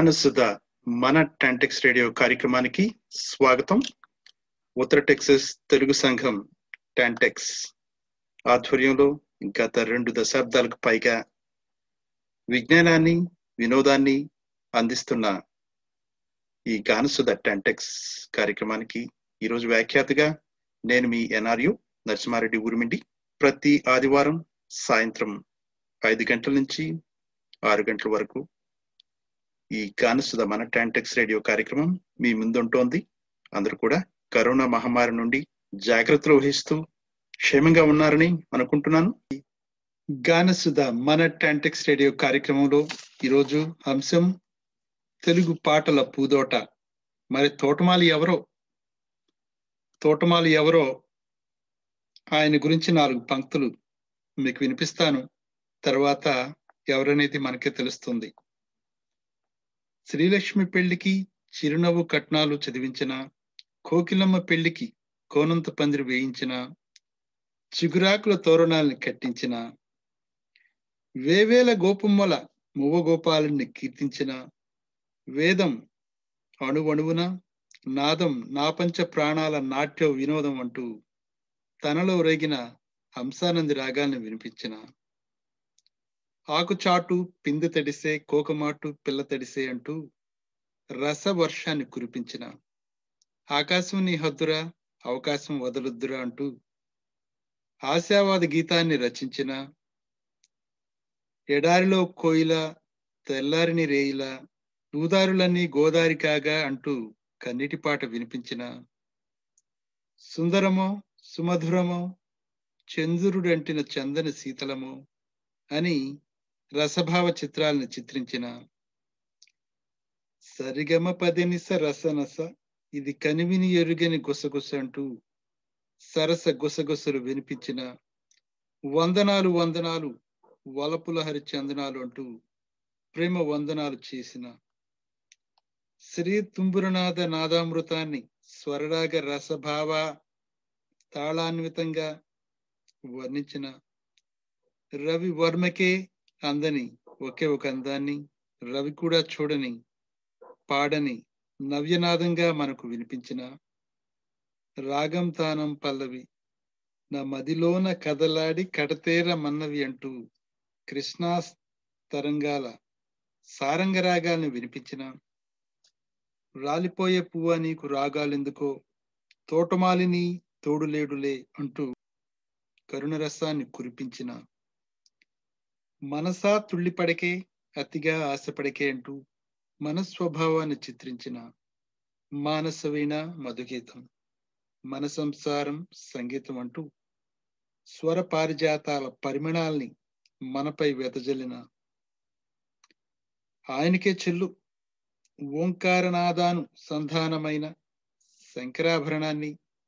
గానసుధ మన టెంటెక్స్ రేడియో కార్యక్రమానికి స్వాగతం ఉత్తర టెక్సస్ తెలుగు సంఘం టెంటెక్స్ ఆధ్వర్యంలో గత రెండు దశాబ్దాలకు పైగా విజ్ఞానాన్ని వినోదాన్ని అందిస్తున్న ఈ గానసుధ టెంటెక్స్ కార్యక్రమానికి ఈరోజు వ్యాఖ్యాతగా నేను మీ ఎన్ఆర్యు నరసింహారెడ్డి ఊరిమిండి ప్రతి ఆదివారం సాయంత్రం ఐదు గంటల నుంచి ఆరు గంటల వరకు ఈ గానసుధ మన టాంటెక్స్ రేడియో కార్యక్రమం మీ ముందుంటోంది అందరూ కూడా కరోనా మహమ్మారి నుండి జాగ్రత్తలు వహిస్తూ క్షేమంగా ఉన్నారని అనుకుంటున్నాను గానసుధ మన టాంటెక్స్ రేడియో కార్యక్రమంలో ఈరోజు అంశం తెలుగు పాటల పూదోట మరి తోటమాలి ఎవరో తోటమాలి ఎవరో ఆయన గురించి నాలుగు పంక్తులు మీకు వినిపిస్తాను తర్వాత ఎవరనేది మనకే తెలుస్తుంది శ్రీలక్ష్మి పెళ్లికి చిరునవ్వు కట్నాలు చదివించిన కోకిలమ్మ పెళ్లికి కోనంత పందిరి వేయించిన చిగురాకుల తోరణాలని కట్టించిన వేవేల గోపమ్మల మువ్వ గోపాలుని కీర్తించిన వేదం అణువణువున నాదం నా పంచ ప్రాణాల నాట్య వినోదం అంటూ తనలో రేగిన హంసానంది రాగాల్ని వినిపించిన ఆకుచాటు పిందె తడిసే కోకమాటు పిల్ల తడిసే అంటూ రసవర్షాన్ని కురిపించిన ఆకాశం నీ హద్దురా అవకాశం వదలొద్దురా అంటూ ఆశావాద గీతాన్ని రచించిన ఎడారిలో కోయిల తెల్లారిని రేయిల దూదారులన్నీ గోదారి కాగా అంటూ కన్నిటి పాట వినిపించిన సుందరమో సుమధురమో చంద్రుడంటిన చందని శీతలమో అని రసభావ చిత్రాలను చిత్రించిన సరిగమ పదినిస రసనస ఇది కనివిని ఎరుగని గుసగుస అంటూ సరస గుసగుసలు వినిపించిన వందనాలు వందనాలు వలపుల హరి చందనాలు అంటూ ప్రేమ వందనాలు చేసిన శ్రీ తుంబురనాథ నాదామృతాన్ని స్వరరాగ రసభావ తాళాన్వితంగా వర్ణించిన రవి వర్మకే అందని ఒకే ఒక అందాన్ని రవి కూడా చూడని పాడని నవ్యనాదంగా మనకు వినిపించిన రాగం తానం పల్లవి నా మదిలోన కదలాడి కడతేర మన్నవి అంటూ కృష్ణా తరంగాల సారంగ రాగాల్ని వినిపించిన రాలిపోయే పువ్వ నీకు రాగాలెందుకో తోటమాలిని తోడులేడులే అంటూ కరుణరసాన్ని కురిపించిన మనసా తుళ్ళిపడకే అతిగా ఆశపడకే అంటూ మనస్వభావాన్ని చిత్రించిన మానసవీణ మధుగీతం మన సంసారం సంగీతం అంటూ స్వర పారిజాతాల పరిమళాల్ని మనపై వెదజల్లిన ఆయనకే చెల్లు ఓంకారనాదాను సంధానమైన శంకరాభరణాన్ని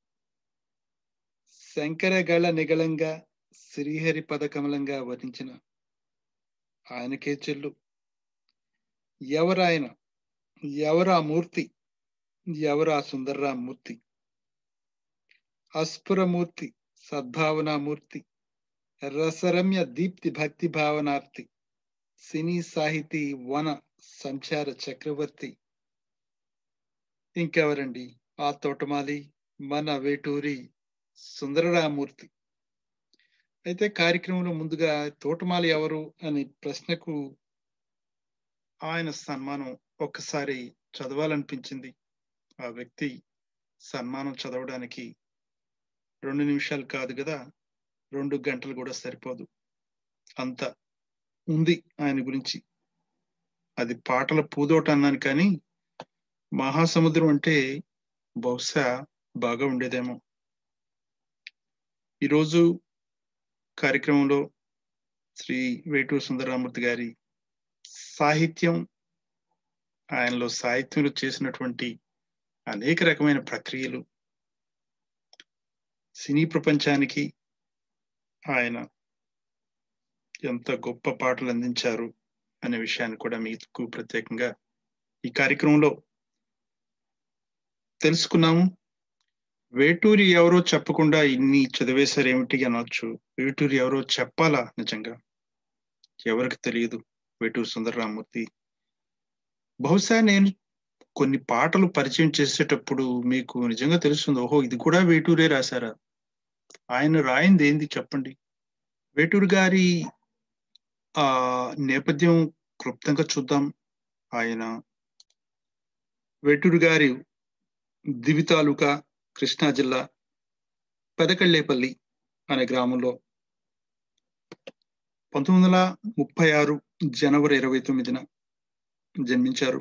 శంకరగళ నిగళంగా శ్రీహరి పదకమలంగా వర్ణించిన ఆయనకే చెల్లు ఎవరాయన ఎవరా మూర్తి ఎవరా సుందర్రా మూర్తి అస్ఫురమూర్తి సద్భావనామూర్తి రసరమ్య దీప్తి భక్తి భావనార్తి సినీ సాహితీ వన సంచార చక్రవర్తి ఇంకెవరండి ఆ తోటమాలి మన వేటూరి సుందరరామూర్తి అయితే కార్యక్రమంలో ముందుగా తోటమాలి ఎవరు అనే ప్రశ్నకు ఆయన సన్మానం ఒక్కసారి చదవాలనిపించింది ఆ వ్యక్తి సన్మానం చదవడానికి రెండు నిమిషాలు కాదు కదా రెండు గంటలు కూడా సరిపోదు అంత ఉంది ఆయన గురించి అది పాటల పూదోట అన్నాను కానీ మహాసముద్రం అంటే బహుశా బాగా ఉండేదేమో ఈరోజు కార్యక్రమంలో శ్రీ వేటూరు సుందరరామూర్తి గారి సాహిత్యం ఆయనలో సాహిత్యంలో చేసినటువంటి అనేక రకమైన ప్రక్రియలు సినీ ప్రపంచానికి ఆయన ఎంత గొప్ప పాటలు అందించారు అనే విషయాన్ని కూడా మీకు ప్రత్యేకంగా ఈ కార్యక్రమంలో తెలుసుకున్నాము వేటూరి ఎవరో చెప్పకుండా ఇన్ని చదివేశారు ఏమిటి అనొచ్చు వేటూరి ఎవరో చెప్పాలా నిజంగా ఎవరికి తెలియదు వేటూరు సుందరరామూర్తి బహుశా నేను కొన్ని పాటలు పరిచయం చేసేటప్పుడు మీకు నిజంగా తెలుస్తుంది ఓహో ఇది కూడా వేటూరే రాశారా ఆయన రాయింది ఏంది చెప్పండి వేటూరు గారి ఆ నేపథ్యం క్లుప్తంగా చూద్దాం ఆయన వేటూరు గారి దివి తాలూకా కృష్ణా జిల్లా పెదకళ్ళేపల్లి అనే గ్రామంలో పంతొమ్మిది వందల ముప్పై ఆరు జనవరి ఇరవై తొమ్మిదిన జన్మించారు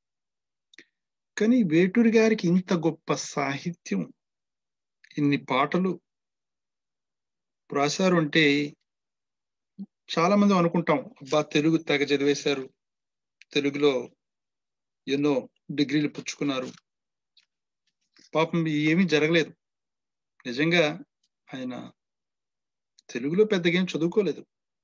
కానీ వేటూరి గారికి ఇంత గొప్ప సాహిత్యం ఇన్ని పాటలు రాశారు అంటే చాలా మంది అనుకుంటాం అబ్బా తెలుగు తెగ చదివేశారు తెలుగులో ఎన్నో డిగ్రీలు పుచ్చుకున్నారు పాపం ఏమీ జరగలేదు నిజంగా ఆయన తెలుగులో పెద్దగా ఏం చదువుకోలేదు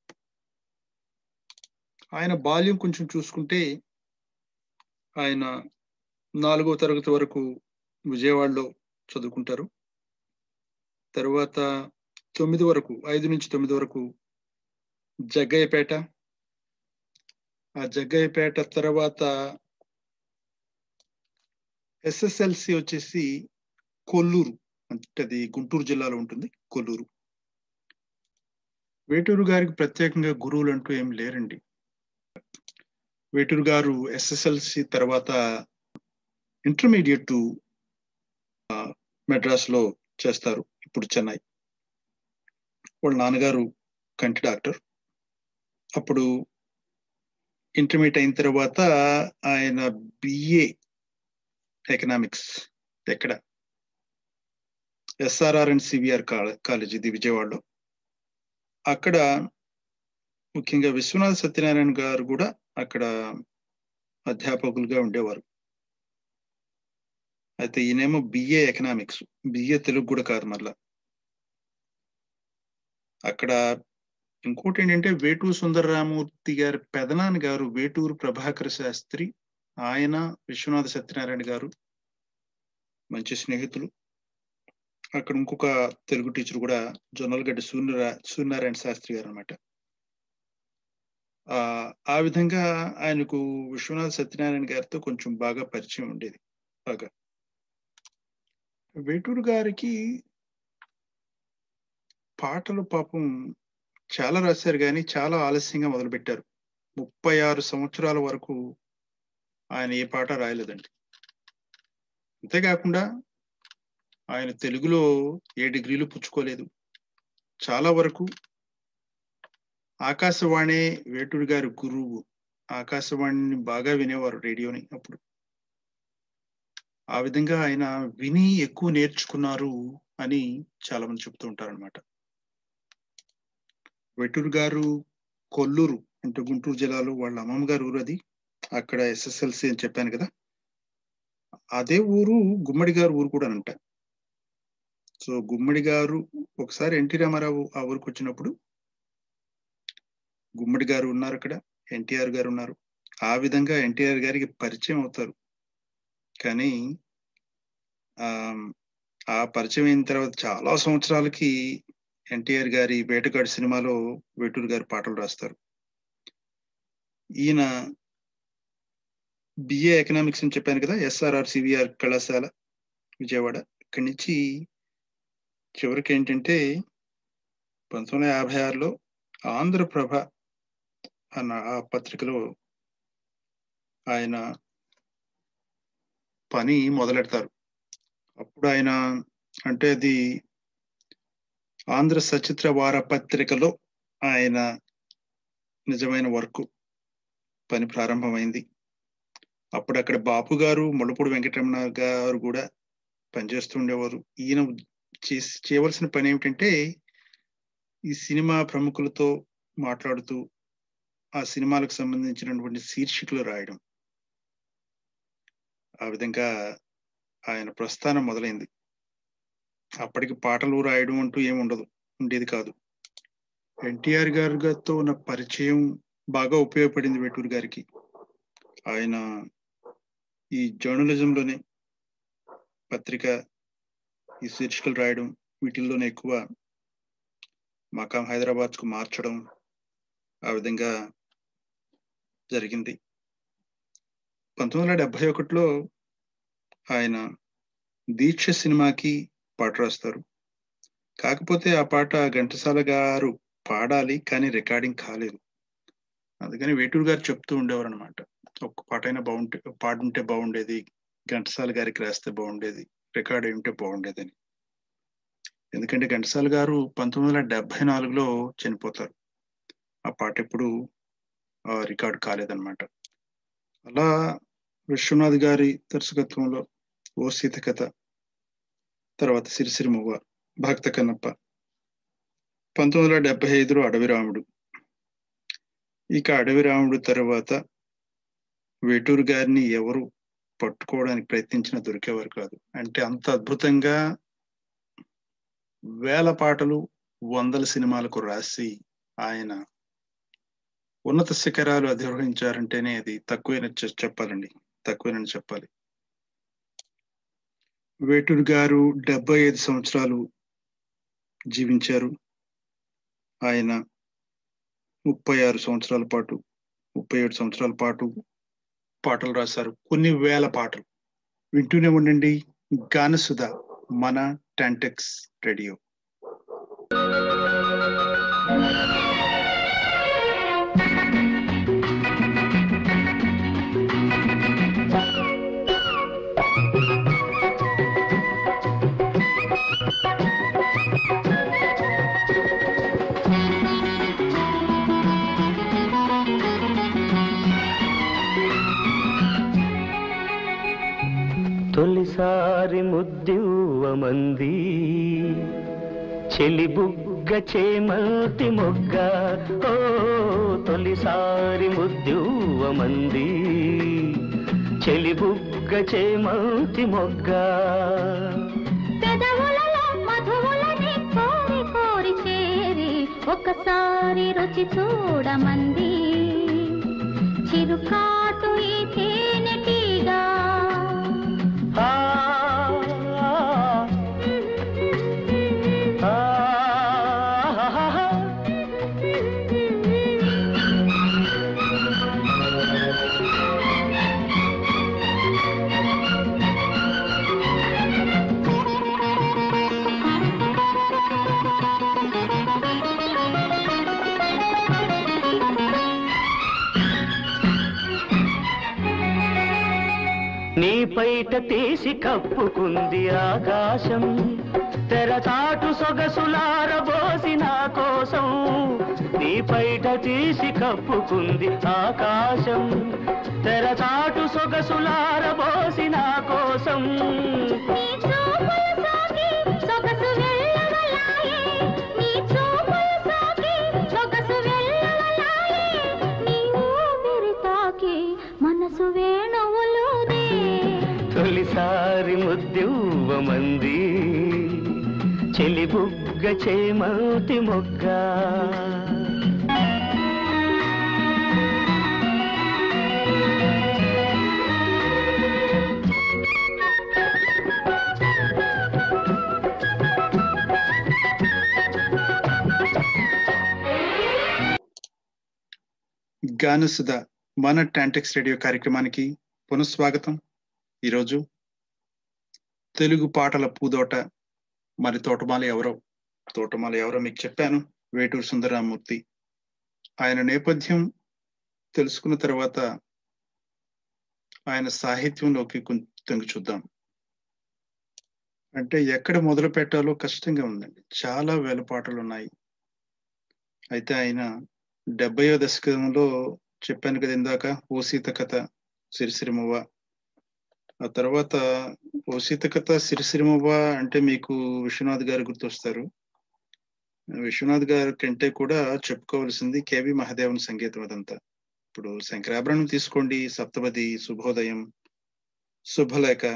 ఆయన బాల్యం కొంచెం చూసుకుంటే ఆయన నాలుగో తరగతి వరకు విజయవాడలో చదువుకుంటారు తర్వాత తొమ్మిది వరకు ఐదు నుంచి తొమ్మిది వరకు జగ్గయ్యపేట ఆ జగ్గయ్యపేట తర్వాత ఎస్ఎస్ఎల్సి వచ్చేసి కొల్లూరు అంటే అది గుంటూరు జిల్లాలో ఉంటుంది కొల్లూరు వేటూరు గారికి ప్రత్యేకంగా గురువులు అంటూ ఏం లేరండి వేటూరు గారు ఎస్ఎస్ఎల్సి తర్వాత ఇంటర్మీడియట్ మెడ్రాస్ లో చేస్తారు ఇప్పుడు చెన్నై వాళ్ళ నాన్నగారు కంటి డాక్టర్ అప్పుడు ఇంటర్మీడియట్ అయిన తర్వాత ఆయన బిఏ ఎకనామిక్స్ ఎక్కడ ఎస్ఆర్ఆర్ అండ్ సివిఆర్ కాలేజ్ ఇది విజయవాడలో అక్కడ ముఖ్యంగా విశ్వనాథ్ సత్యనారాయణ గారు కూడా అక్కడ అధ్యాపకులుగా ఉండేవారు అయితే ఈయనేమో బిఏ ఎకనామిక్స్ బిఏ తెలుగు కూడా కాదు మళ్ళా అక్కడ ఇంకోటి ఏంటంటే వేటూరు సుందరరామూర్తి గారి పెదనాన్న గారు వేటూరు ప్రభాకర శాస్త్రి ఆయన విశ్వనాథ సత్యనారాయణ గారు మంచి స్నేహితులు అక్కడ ఇంకొక తెలుగు టీచర్ కూడా జొన్నలగడ్డ సూర్యరా సూర్యనారాయణ శాస్త్రి గారు అనమాట ఆ విధంగా ఆయనకు విశ్వనాథ సత్యనారాయణ గారితో కొంచెం బాగా పరిచయం ఉండేది బాగా వేటూరు గారికి పాటలు పాపం చాలా రాశారు కానీ చాలా ఆలస్యంగా మొదలుపెట్టారు ముప్పై ఆరు సంవత్సరాల వరకు ఆయన ఏ పాట రాయలేదండి అంతేకాకుండా ఆయన తెలుగులో ఏ డిగ్రీలు పుచ్చుకోలేదు చాలా వరకు ఆకాశవాణి వేటూరు గారి గురువు ఆకాశవాణిని బాగా వినేవారు రేడియోని అప్పుడు ఆ విధంగా ఆయన విని ఎక్కువ నేర్చుకున్నారు అని చాలా మంది చెప్తూ ఉంటారనమాట వెటూరు గారు కొల్లూరు అంటే గుంటూరు జిల్లాలో వాళ్ళ అమ్మమ్మ గారు ఊరు అది అక్కడ ఎస్ఎస్ఎల్సి అని చెప్పాను కదా అదే ఊరు గుమ్మడి గారు ఊరు కూడా అంట సో గుమ్మడి గారు ఒకసారి ఎన్టీ రామారావు ఆ ఊరికి వచ్చినప్పుడు గుమ్మడి గారు ఉన్నారు అక్కడ ఎన్టీఆర్ గారు ఉన్నారు ఆ విధంగా ఎన్టీఆర్ గారికి పరిచయం అవుతారు కానీ ఆ ఆ పరిచయం అయిన తర్వాత చాలా సంవత్సరాలకి ఎన్టీఆర్ గారి వేటగాడి సినిమాలో వేటూరు గారి పాటలు రాస్తారు ఈయన బిఏ ఎకనామిక్స్ అని చెప్పాను కదా ఎస్ఆర్ఆర్ సివిఆర్ కళాశాల విజయవాడ ఇక్కడి నుంచి చివరికి ఏంటంటే పంతొమ్మిది వందల యాభై ఆరులో ఆంధ్రప్రభ అన్న ఆ పత్రికలో ఆయన పని మొదలెడతారు అప్పుడు ఆయన అంటే అది ఆంధ్ర సచిత్ర వార పత్రికలో ఆయన నిజమైన వర్క్ పని ప్రారంభమైంది అప్పుడు అక్కడ బాపు గారు ముళ్ళపూడి వెంకటరమణ గారు కూడా పనిచేస్తూ ఉండేవారు ఈయన చేసి చేయవలసిన పని ఏమిటంటే ఈ సినిమా ప్రముఖులతో మాట్లాడుతూ ఆ సినిమాలకు సంబంధించినటువంటి శీర్షికలు రాయడం ఆ విధంగా ఆయన ప్రస్థానం మొదలైంది అప్పటికి పాటలు రాయడం అంటూ ఏమి ఉండదు ఉండేది కాదు ఎన్టీఆర్ గారితో ఉన్న పరిచయం బాగా ఉపయోగపడింది వేటూరు గారికి ఆయన ఈ జర్నలిజంలోనే పత్రిక ఈ శీర్షికలు రాయడం వీటిల్లోనే ఎక్కువ మకాం హైదరాబాద్కు మార్చడం ఆ విధంగా జరిగింది పంతొమ్మిది వందల డెబ్బై ఒకటిలో ఆయన దీక్ష సినిమాకి పాట రాస్తారు కాకపోతే ఆ పాట ఘంటసాల గారు పాడాలి కానీ రికార్డింగ్ కాలేదు అందుకని వేటూరు గారు చెప్తూ ఉండేవారు అనమాట ఒక్క పాట అయినా బాగుంటే పాడుంటే బాగుండేది ఘంటసాల గారికి రాస్తే బాగుండేది రికార్డ్ అయి ఉంటే బాగుండేదని ఎందుకంటే ఘంటసాల గారు పంతొమ్మిది వందల డెబ్బై నాలుగులో చనిపోతారు ఆ పాట ఎప్పుడు రికార్డ్ కాలేదన్నమాట అలా విశ్వనాథ్ గారి దర్శకత్వంలో ఓ సీత కథ తర్వాత సిరిసిరిమువ్వ భక్త కన్నప్ప పంతొమ్మిది వందల డెబ్బై ఐదులో అడవి రాముడు ఇక అడవి రాముడు తర్వాత వేటూరు గారిని ఎవరు పట్టుకోవడానికి ప్రయత్నించినా దొరికేవారు కాదు అంటే అంత అద్భుతంగా వేల పాటలు వందల సినిమాలకు రాసి ఆయన ఉన్నత శిఖరాలు అధిరోహించారంటేనే అది తక్కువైన చెప్పాలండి తక్కువేనని చెప్పాలి వేటూరు గారు డెబ్బై ఐదు సంవత్సరాలు జీవించారు ఆయన ముప్పై ఆరు సంవత్సరాల పాటు ముప్పై ఏడు సంవత్సరాల పాటు పాటలు రాశారు కొన్ని వేల పాటలు వింటూనే ఉండండి గానసుధ మన టెంటెక్స్ రేడియో తొలిసారి ముద్దివ్వమంది చెలి బుగ్గ చేమల్తి మొగ్గ ఓ తొలిసారి ముద్దివ్వమంది చెలి బుగ్గ చేమల్తి మొగ్గ పెదవులలో మధువులని కోరి కోరి చేరి ఒకసారి రుచి చూడమంది చిరుకాటు ఈ తేనెటీగా ఆ, ఆ, ఆ, నీ పైట తీసి కప్పుకుంది ఆకాశం తెరచాటు సొగసులారబోసి నా కోసం నీ పైట తీసి కప్పుకుంది ఆకాశం తెరచాటు సొగసులారబోసి నా కోసం నీ చూపులు సోకి సొగసు వెళ్ళవలాయే నీ చూపులు సోకి సొగసు వెళ్ళవలాయే నీ ఊపిరి తాకి మనసు వేణువులుదే తొలిసారి ముద్దివ్వమంది చెలి బుగ్గ చేమతి మొగ్గ గానసుధ మన టాంటెక్స్ రేడియో కార్యక్రమానికి పునఃస్వాగతం ఈరోజు తెలుగు పాటల పూదోట మరి తోటమాల ఎవరో తోటమాల ఎవరో మీకు చెప్పాను వేటూరు సుందరరామూర్తి ఆయన నేపథ్యం తెలుసుకున్న తర్వాత ఆయన సాహిత్యంలోకి కొంచెం చూద్దాం అంటే ఎక్కడ మొదలు పెట్టాలో కష్టంగా ఉందండి చాలా వేల పాటలు ఉన్నాయి అయితే ఆయన డెబ్బయో దశకంలో చెప్పాను కదా ఇందాక ఓ సీత కథ సిరిసిరిమవ్వ ఆ తర్వాత ఓ సీత కథ సిరిసిరిమవ్వ అంటే మీకు విశ్వనాథ్ గారు గుర్తొస్తారు విశ్వనాథ్ గారి కంటే కూడా చెప్పుకోవాల్సింది కేవి మహాదేవన్ సంగీతం అదంతా ఇప్పుడు శంకరాభరణం తీసుకోండి సప్తపది శుభోదయం శుభలేఖ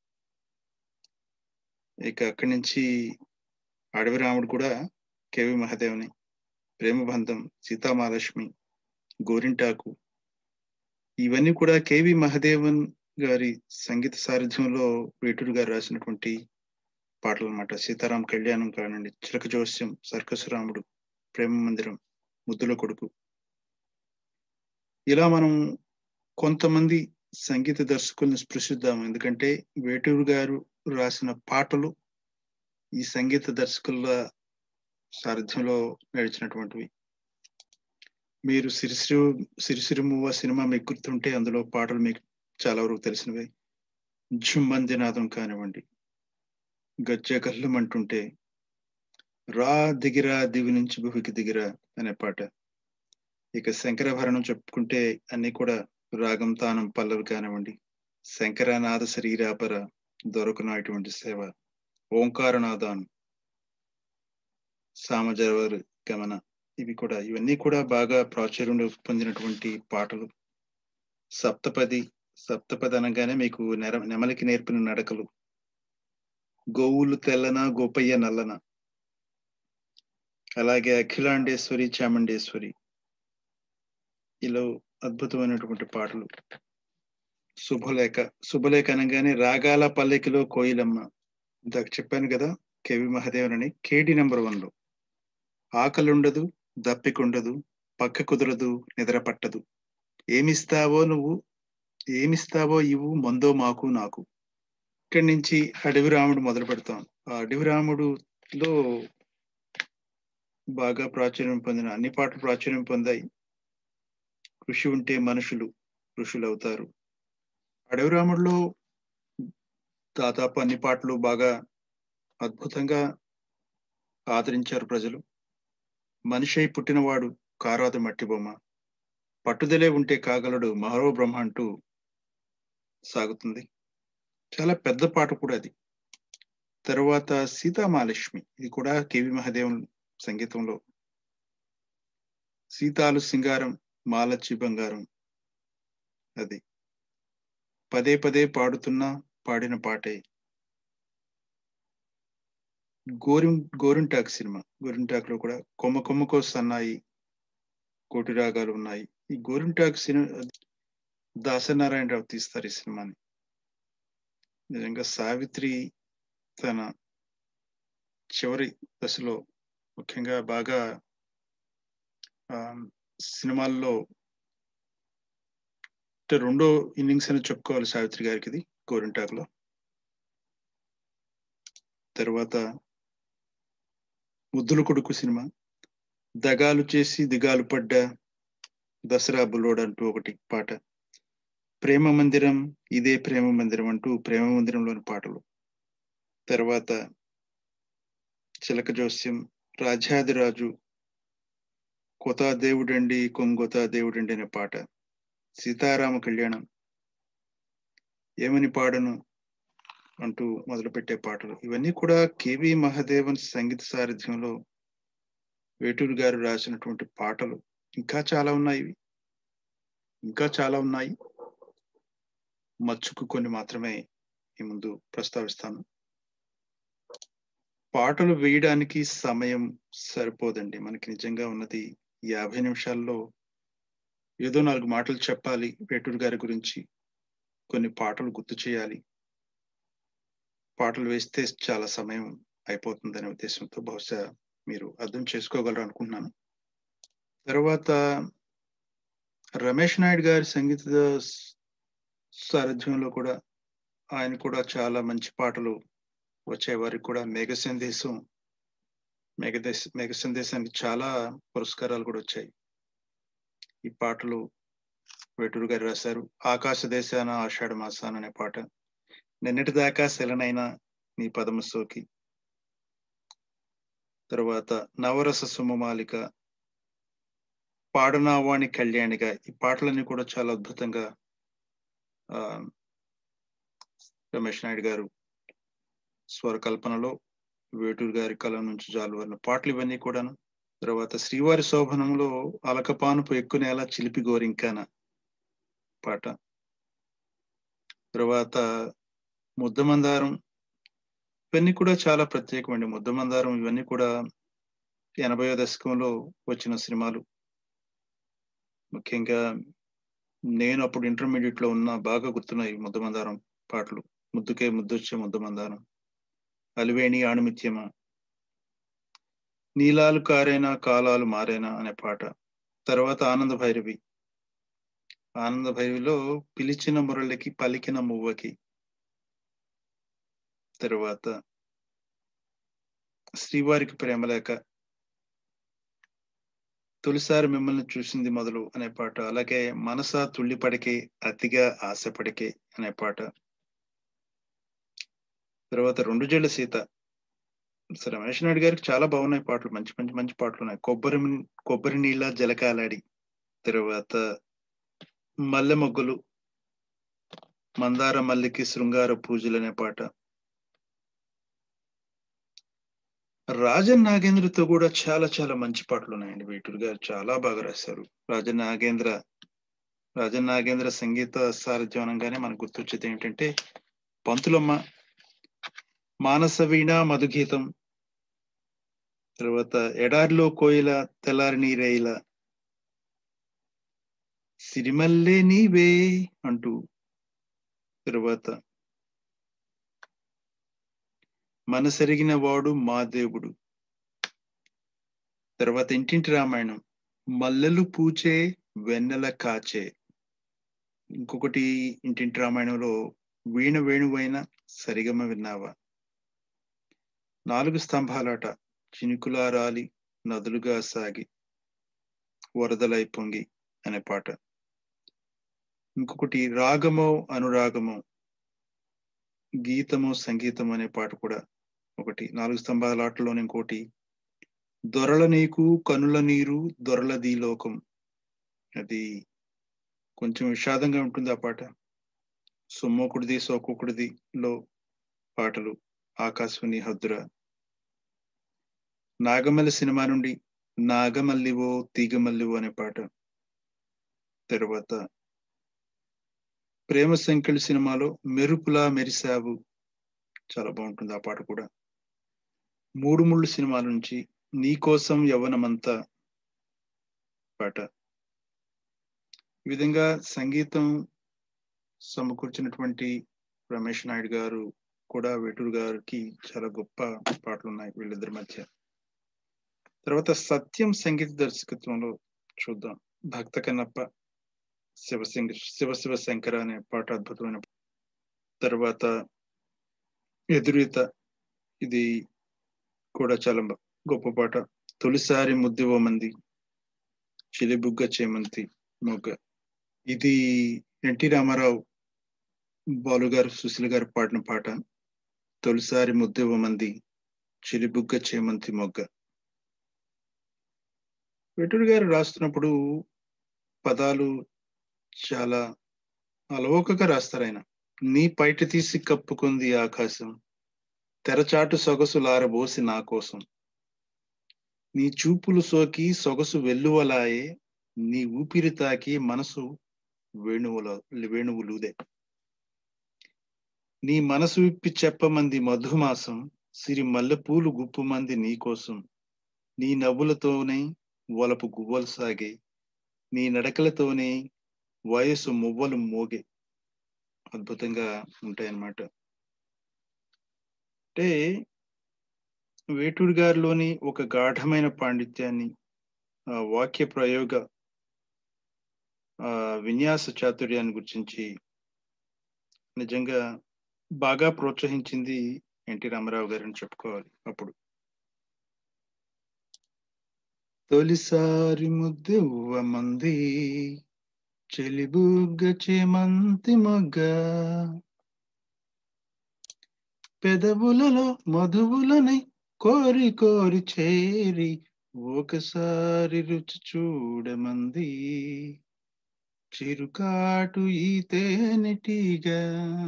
ఇక అక్కడి నుంచి అడవి రాముడు కూడా కేవి మహాదేవని ప్రేమబంధం సీతామహాలక్ష్మి గోరింటాకు ఇవన్నీ కూడా కేవి మహదేవన్ గారి సంగీత సారథ్యంలో వేటూరు గారు రాసినటువంటి పాటలు అనమాట సీతారాం కళ్యాణం కానివ్వండి చిలక జోస్యం సర్కసు రాముడు ప్రేమ మందిరం ముద్దుల కొడుకు ఇలా మనం కొంతమంది సంగీత దర్శకుల్ని స్పృశిద్దాం ఎందుకంటే వేటూరు గారు రాసిన పాటలు ఈ సంగీత దర్శకుల సారథ్యంలో నడిచినటువంటివి మీరు సిరిసిరి సిరిసిరిమువ్వ సినిమా మీకు గుర్తుంటే అందులో పాటలు మీకు చాలా వరకు తెలిసినవే జుమ్మందినాదం కానివ్వండి గజ్జ గల్లుమంటుంటే రా దిగిరా దివి నుంచి భువికి దిగిరా అనే పాట ఇక శంకరభరణం చెప్పుకుంటే అన్ని కూడా రాగం తానం పల్లవి కానివ్వండి శంకరనాథ శరీరాపర దొరకనటువంటి సేవ ఓంకారనాదాన్ సామజవర్ గమన ఇవి కూడా ఇవన్నీ కూడా బాగా ప్రాచుర్యం పొందినటువంటి పాటలు సప్తపది సప్తపది అనగానే మీకు నెర నెమలికి నేర్పిన నడకలు గోవులు తెల్లన గోపయ్య నల్లన అలాగే అఖిలాండేశ్వరి చాముండేశ్వరి ఇలా అద్భుతమైనటువంటి పాటలు శుభలేఖ శుభలేఖ అనగానే రాగాల పల్లెకిలో కోయిలమ్మ ఇందాక చెప్పాను కదా కేవి మహదేవన్ అని కేడి నెంబర్ వన్ లో ఆకలుండదు దప్పికుండదు పక్క కుదరదు నిద్ర పట్టదు ఏమిస్తావో నువ్వు ఏమిస్తావో ఇవ్వు మందో మాకు నాకు ఇక్కడి నుంచి అడవి రాముడు మొదలు పెడతాం ఆ అడవి రాముడులో బాగా ప్రాచుర్యం పొందిన అన్ని పాటలు ప్రాచుర్యం పొందాయి కృషి ఉంటే మనుషులు ఋషులు అవుతారు అడవి రాముడిలో దాదాపు అన్ని పాటలు బాగా అద్భుతంగా ఆదరించారు ప్రజలు మనిషి అయి పుట్టినవాడు కారాదు మట్టి బొమ్మ పట్టుదలే ఉంటే కాగలడు మహరో బ్రహ్మ అంటూ సాగుతుంది చాలా పెద్ద పాట కూడా అది తరువాత సీతామాలక్ష్మి ఇది కూడా కేవి మహాదేవన్ సంగీతంలో సీతాలు సింగారం మాలచ్చి బంగారం అది పదే పదే పాడుతున్నా పాడిన పాటే గోరిం గోరింటాక్ సినిమా గోరింటాక్ లో కూడా కొమ్మ కొమ్మకో సన్నాయి కోటి రాగాలు ఉన్నాయి ఈ గోరింటాక్ సినిమా దాసనారాయణరావు తీస్తారు ఈ సినిమాని నిజంగా సావిత్రి తన చివరి దశలో ముఖ్యంగా బాగా ఆ, సినిమాల్లో అంటే రెండో ఇన్నింగ్స్ అని చెప్పుకోవాలి సావిత్రి గారికి ఇది గోరింటాకులో తర్వాత ముద్దుల కొడుకు సినిమా దగాలు చేసి దిగాలు పడ్డ దసరా బుల్లోడ్ అంటూ ఒకటి పాట ప్రేమ మందిరం ఇదే ప్రేమ మందిరం అంటూ ప్రేమ మందిరంలోని పాటలు తర్వాత చిలక జోస్యం రాజాదిరాజు కొత దేవుడండి కొంగొత దేవుడండి అనే పాట సీతారామ కళ్యాణం ఏమని పాడను అంటూ మొదలుపెట్టే పాటలు ఇవన్నీ కూడా కేవి మహాదేవన్ సంగీత సారథ్యంలో వేటూరు గారు రాసినటువంటి పాటలు ఇంకా చాలా ఉన్నాయి ఇవి. ఇంకా చాలా ఉన్నాయి మచ్చుకు కొన్ని మాత్రమే ఈ ముందు ప్రస్తావిస్తాను పాటలు వేయడానికి సమయం సరిపోదండి మనకి నిజంగా ఉన్నది యాభై నిమిషాల్లో ఏదో నాలుగు మాటలు చెప్పాలి వేటూరు గారి గురించి కొన్ని పాటలు గుర్తు చేయాలి పాటలు వేస్తే చాలా సమయం అయిపోతుందనే ఉద్దేశంతో బహుశా మీరు అర్థం చేసుకోగలరు అనుకుంటున్నాను తర్వాత రమేష్ నాయుడు గారి సంగీత సారథ్యంలో కూడా ఆయన కూడా చాలా మంచి పాటలు వచ్చే వారికి కూడా మేఘ సందేశం మేఘదేశ మేఘ సందేశానికి చాలా పురస్కారాలు కూడా వచ్చాయి ఈ పాటలు వేటూరు గారు రాశారు ఆకాశ దేశాన ఆషాఢ మాసాన అనే పాట నిన్నటి దాకా శలనైన నీ పదము సోకి తర్వాత నవరస సుమమాలిక పాడనావాణి కళ్యాణిగా ఈ పాటలన్నీ కూడా చాలా అద్భుతంగా ఆ రమేష్ నాయుడు గారు స్వరకల్పనలో వేటూరు గారి కలం నుంచి జాలువరిన పాటలు ఇవన్నీ కూడాను తర్వాత శ్రీవారి శోభనంలో అలకపానుపు ఎక్కునేలా చిలిపి గోరింకాన పాట తర్వాత ముద్దమందారం ఇవన్నీ కూడా చాలా ప్రత్యేకమండి ముద్దమందారం ఇవన్నీ కూడా ఎనభైవ దశకంలో వచ్చిన సినిమాలు ముఖ్యంగా నేను అప్పుడు ఇంటర్మీడియట్ లో ఉన్న బాగా గుర్తున్నాయి ముద్దమందారం పాటలు ముద్దుకే ముద్దొచ్చే ముద్దమందారం అలివేణి ఆణిమిత్యమా నీలాలు కారైనా కాలాలు మారేనా అనే పాట తర్వాత ఆనంద భైరవి ఆనంద భైరవిలో పిలిచిన మురళికి పలికిన మువ్వకి తరువాత శ్రీవారికి ప్రేమలేక తొలిసారి మిమ్మల్ని చూసింది మొదలు అనే పాట అలాగే మనస తుళ్ళిపడికే అతిగా ఆశపడికే అనే పాట తర్వాత రెండు జళ్ళ సీత సరే రమేష్ నాయుడు గారికి చాలా బాగున్నాయి పాటలు మంచి మంచి మంచి పాటలు ఉన్నాయి కొబ్బరి మి- కొబ్బరి నీళ్ళ జలకాలాడి తర్వాత మల్లె మొగ్గులు మందార మల్లికి శృంగార పూజలు అనే పాట రాజన్ నాగేంద్రతో కూడా చాలా చాలా మంచి పాటలు ఉన్నాయండి వేటూరు గారు చాలా బాగా రాశారు రాజన్ నాగేంద్ర రాజన్ నాగేంద్ర సంగీత సారథ్యం అనగానే మనకు గుర్తొచ్చేది ఏంటంటే పంతులమ్మ మానస వీణ మధుగీతం తర్వాత ఎడారిలో కోయిల తెల్లారి నీరేయిల సిరిమల్లే నీవే అంటూ తర్వాత మనసెరిగిన వాడు మా దేవుడు తర్వాత ఇంటింటి రామాయణం మల్లెలు పూచే వెన్నెల కాచే ఇంకొకటి ఇంటింటి రామాయణంలో వీణ వేణువైన సరిగమ విన్నావా నాలుగు స్తంభాలాట చినుకులా రాలి నదులుగా సాగి వరదలై పొంగి అనే పాట ఇంకొకటి రాగమో అనురాగమో గీతము సంగీతం అనే పాట కూడా ఒకటి నాలుగు స్తంభాల ఆటలోని ఇంకోటి దొరల నీకు కనుల నీరు దొరలది లోకం అది కొంచెం విషాదంగా ఉంటుంది ఆ పాట సొమ్మొకుడిది సోకొకుడిది లో పాటలు ఆకాశవాణి హద్దుర నాగమల్లి సినిమా నుండి నాగమల్లివో తీగమల్లివో అనే పాట తర్వాత ప్రేమ సంకెళ్ళి సినిమాలో మెరుపులా మెరిసావు చాలా బాగుంటుంది ఆ పాట కూడా మూడు ముళ్ళు సినిమాల నుంచి నీ కోసం యవ్వనమంతా పాట ఈ విధంగా సంగీతం సమకూర్చినటువంటి రమేష్ నాయుడు గారు కూడా వేటూరు గారికి చాలా గొప్ప పాటలు ఉన్నాయి వీళ్ళిద్దరి మధ్య తర్వాత సత్యం సంగీత దర్శకత్వంలో చూద్దాం భక్త కన్నప్ప శివశంకర శివ శివ శంకర అనే పాట అద్భుతమైన తర్వాత ఎదురీత ఇది కూడా చాలా బ- గొప్ప పాట తొలిసారి ముద్దివ మంది చిలిబుగ్గ చేమంతి మొగ్గ ఇది ఎన్టీ రామారావు బాలు గారు సుశీల గారు పాడిన పాట తొలిసారి ముద్దివ మంది చిలిబుగ్గ చేమంతి మొగ్గ వెటూరు గారు రాస్తున్నప్పుడు పదాలు చాలా అలవోకగా రాస్తారు ఆయన నీ పైట తీసి కప్పుకుంది ఆకాశం తెరచాటు సొగసు లారబోసి నా కోసం నీ చూపులు సోకి సొగసు వెల్లువలాయే నీ ఊపిరి తాకి మనసు వేణువుల వేణువులుదే నీ మనసు విప్పి చెప్పమంది మధుమాసం సిరి మల్లెపూలు గుప్పుమంది నీ కోసం నీ నవ్వులతోనే వలపు గువ్వలు సాగే నీ నడకలతోనే వయసు మువ్వలు మోగే అద్భుతంగా ఉంటాయన్నమాట అంటే వేటూరు గారిలోని ఒక గాఢమైన పాండిత్యాన్ని ఆ వాక్య ప్రయోగ ఆ విన్యాస చాతుర్యాన్ని గురించి నిజంగా బాగా ప్రోత్సహించింది ఎన్టీ రామారావు గారిని చెప్పుకోవాలి అప్పుడు తొలిసారి ముద్దెవ్వ మంది చెలిబుగ్గ చేమంతి మొగ్గ పెదవులలో మధువులని కోరి కోరి చేరి ఒకసారి రుచి చూడమంది చిరుకాటు ఈ తేనెటీగా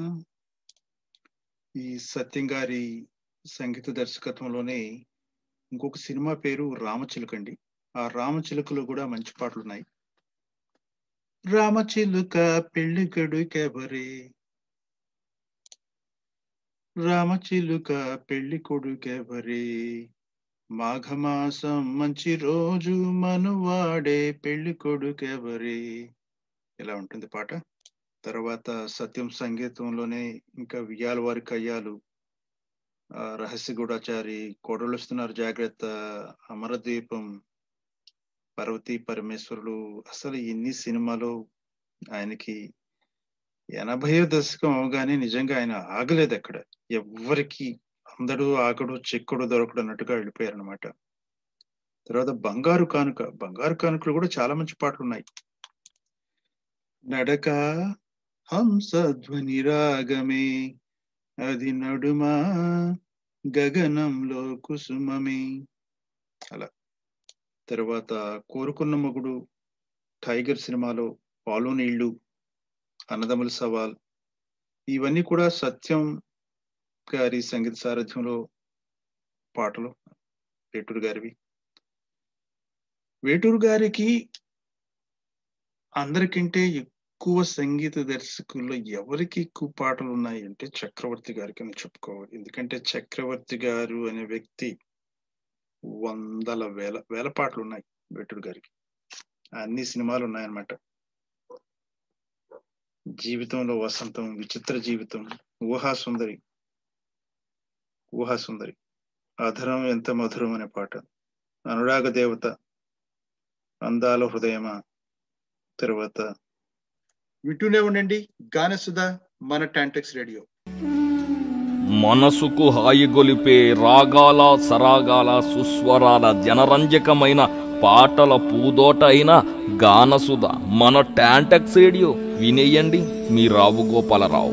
ఈ సత్యం గారి సంగీత దర్శకత్వంలోనే ఇంకొక సినిమా పేరు రామచిలుక అండి ఆ రామచిలుకలో కూడా మంచి పాటలు ఉన్నాయి రామచిలుక పెళ్లి కొడుకెవరే రామచిలుక పెళ్లి కొడుకెవరే మాఘమాసం మంచి రోజు మనువాడే పెళ్లి కొడుకెవరే ఇలా ఉంటుంది పాట తర్వాత సత్యం సంగీతంలోనే ఇంకా వియ్యాల వారి కయ్యాలు ఆ, రహస్య గూఢాచారి కోడలు వస్తున్నారు జాగ్రత్త అమరదీపం పార్వతీ పరమేశ్వరులు అసలు ఎన్ని సినిమాలు ఆయనకి ఎనభై దశకం అవగానే నిజంగా ఆయన ఆగలేదు అక్కడ ఎవ్వరికి అందడు ఆగడు చెక్కడు దొరకడు అన్నట్టుగా వెళ్ళిపోయారు అనమాట తర్వాత బంగారు కానుక బంగారు కానుకలు కూడా చాలా మంచి పాటలు ఉన్నాయి నడక హంసధ్వని రాగమే అది నడుమా గగనంలో కుసుమమే అలా తర్వాత కోరుకున్న మొగుడు టైగర్ సినిమాలో పాలు నీళ్లు అన్నదమ్ముల సవాల్ ఇవన్నీ కూడా సత్యం గారి సంగీత సారథ్యంలో పాటలు వేటూరు గారివి వేటూరు గారికి అందరికంటే ఎక్కువ సంగీత దర్శకుల్లో ఎవరికి ఎక్కువ పాటలు ఉన్నాయి అంటే చక్రవర్తి గారికి అని చెప్పుకోవాలి ఎందుకంటే చక్రవర్తి గారు అనే వ్యక్తి వందల వేల వేల పాటలు ఉన్నాయి వేటూరు గారికి అన్ని సినిమాలు ఉన్నాయన్నమాట జీవితంలో వసంతం విచిత్ర జీవితం ఊహా సుందరి ఊహా సుందరి అధరం ఎంత మధురం అనే పాట అనురాగ దేవత అందాల హృదయమా తర్వాత వింటూనే ఉండండి గానసుధ మన టాంటెక్స్ రేడియో మనసుకు హాయిగొలిపే రాగాల సరాగాల సుస్వరాల జనరంజకమైన పాటల పూదోట అయిన గానసుధ మన టాంటెక్స్ రేడియో వినేయండి మీ రావు గోపాలరావు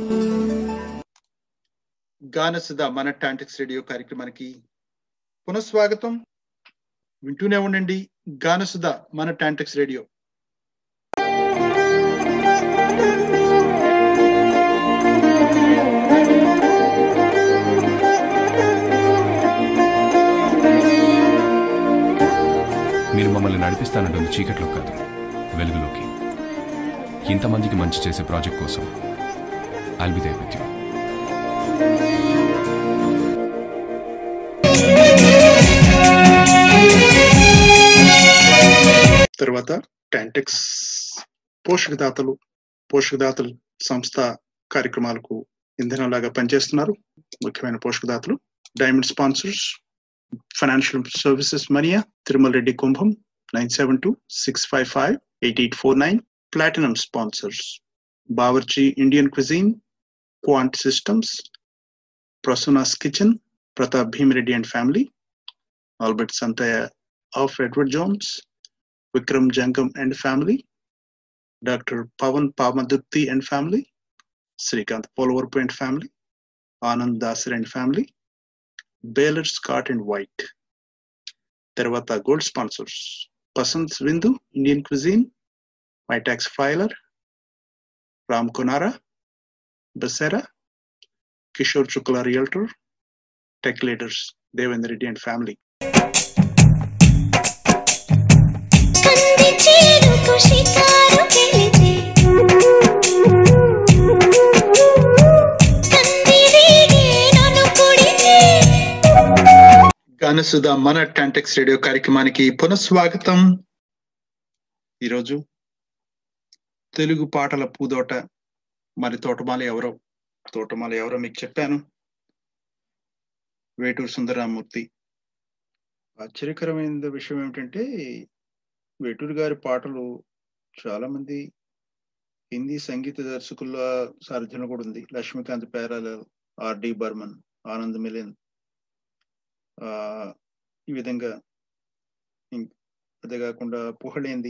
గానసుధ మన టాంటెక్స్ రేడియో కార్యక్రమానికి పునఃస్వాగతం వింటూనే ఉండండి గానసుధ మన టాంటెక్స్ రేడియో మీరు మమ్మల్ని నడిపిస్తానంటుంది చీకట్లో కాదు వెలుగులోకి ఇంతమందికి మంచి చేసే ప్రాజెక్ట్ కోసం I'll be there with you తర్వాత టాంటెక్స్ పోషకదాతలు పోషకదాతలు సంస్థ కార్యక్రమాలకు ఇంధనంలాగా పనిచేస్తున్నారు ముఖ్యమైన పోషకదాతలు డైమండ్ స్పాన్సర్స్ ఫైనాన్షియల్ సర్వీసెస్ మరియా Tirumala Reddy Kumbham nine seven two six five five eight eight four nine platinum sponsors Bawarchi Indian cuisine Quant Systems Prasuna's kitchen Pratap Bheemireddy and family Albert Santhaiah of Edward Jones Vikram Jangam and family doctor Pavan Pamaduthi and family Srikanth Polavarapu and family Anand దాసర్ and family Baylor Scott and White తర్వాత gold sponsors పసంత్ Vindu Indian cuisine MyTax filer Ram Kunara Basera Kishore Chukla realtor tech leaders Devender Reddy and family కంది చేరుకు షికారు కెళితే కంది రేగే నన్ను కొడితే గానసుధ మన టాంటెక్స్ రేడియో కార్యక్రమానికి పునఃస్వాగతం ఈరోజు తెలుగు పాటల పూదోట మరి తోటమాల ఎవరో తోటమాల ఎవరో మీకు చెప్పాను వేటూరు సుందరరామూర్తి ఆశ్చర్యకరమైన విషయం ఏమిటంటే వేటూరు గారి పాటలు చాలా మంది హిందీ సంగీత దర్శకుల సారథ్యం కూడా ఉంది లక్ష్మీకాంత్ పేరాల ఆర్డి బర్మన్ ఆనంద్ మిలిన్ ఆ ఈ విధంగా ఇం- అదే కాకుండా పుహళేంది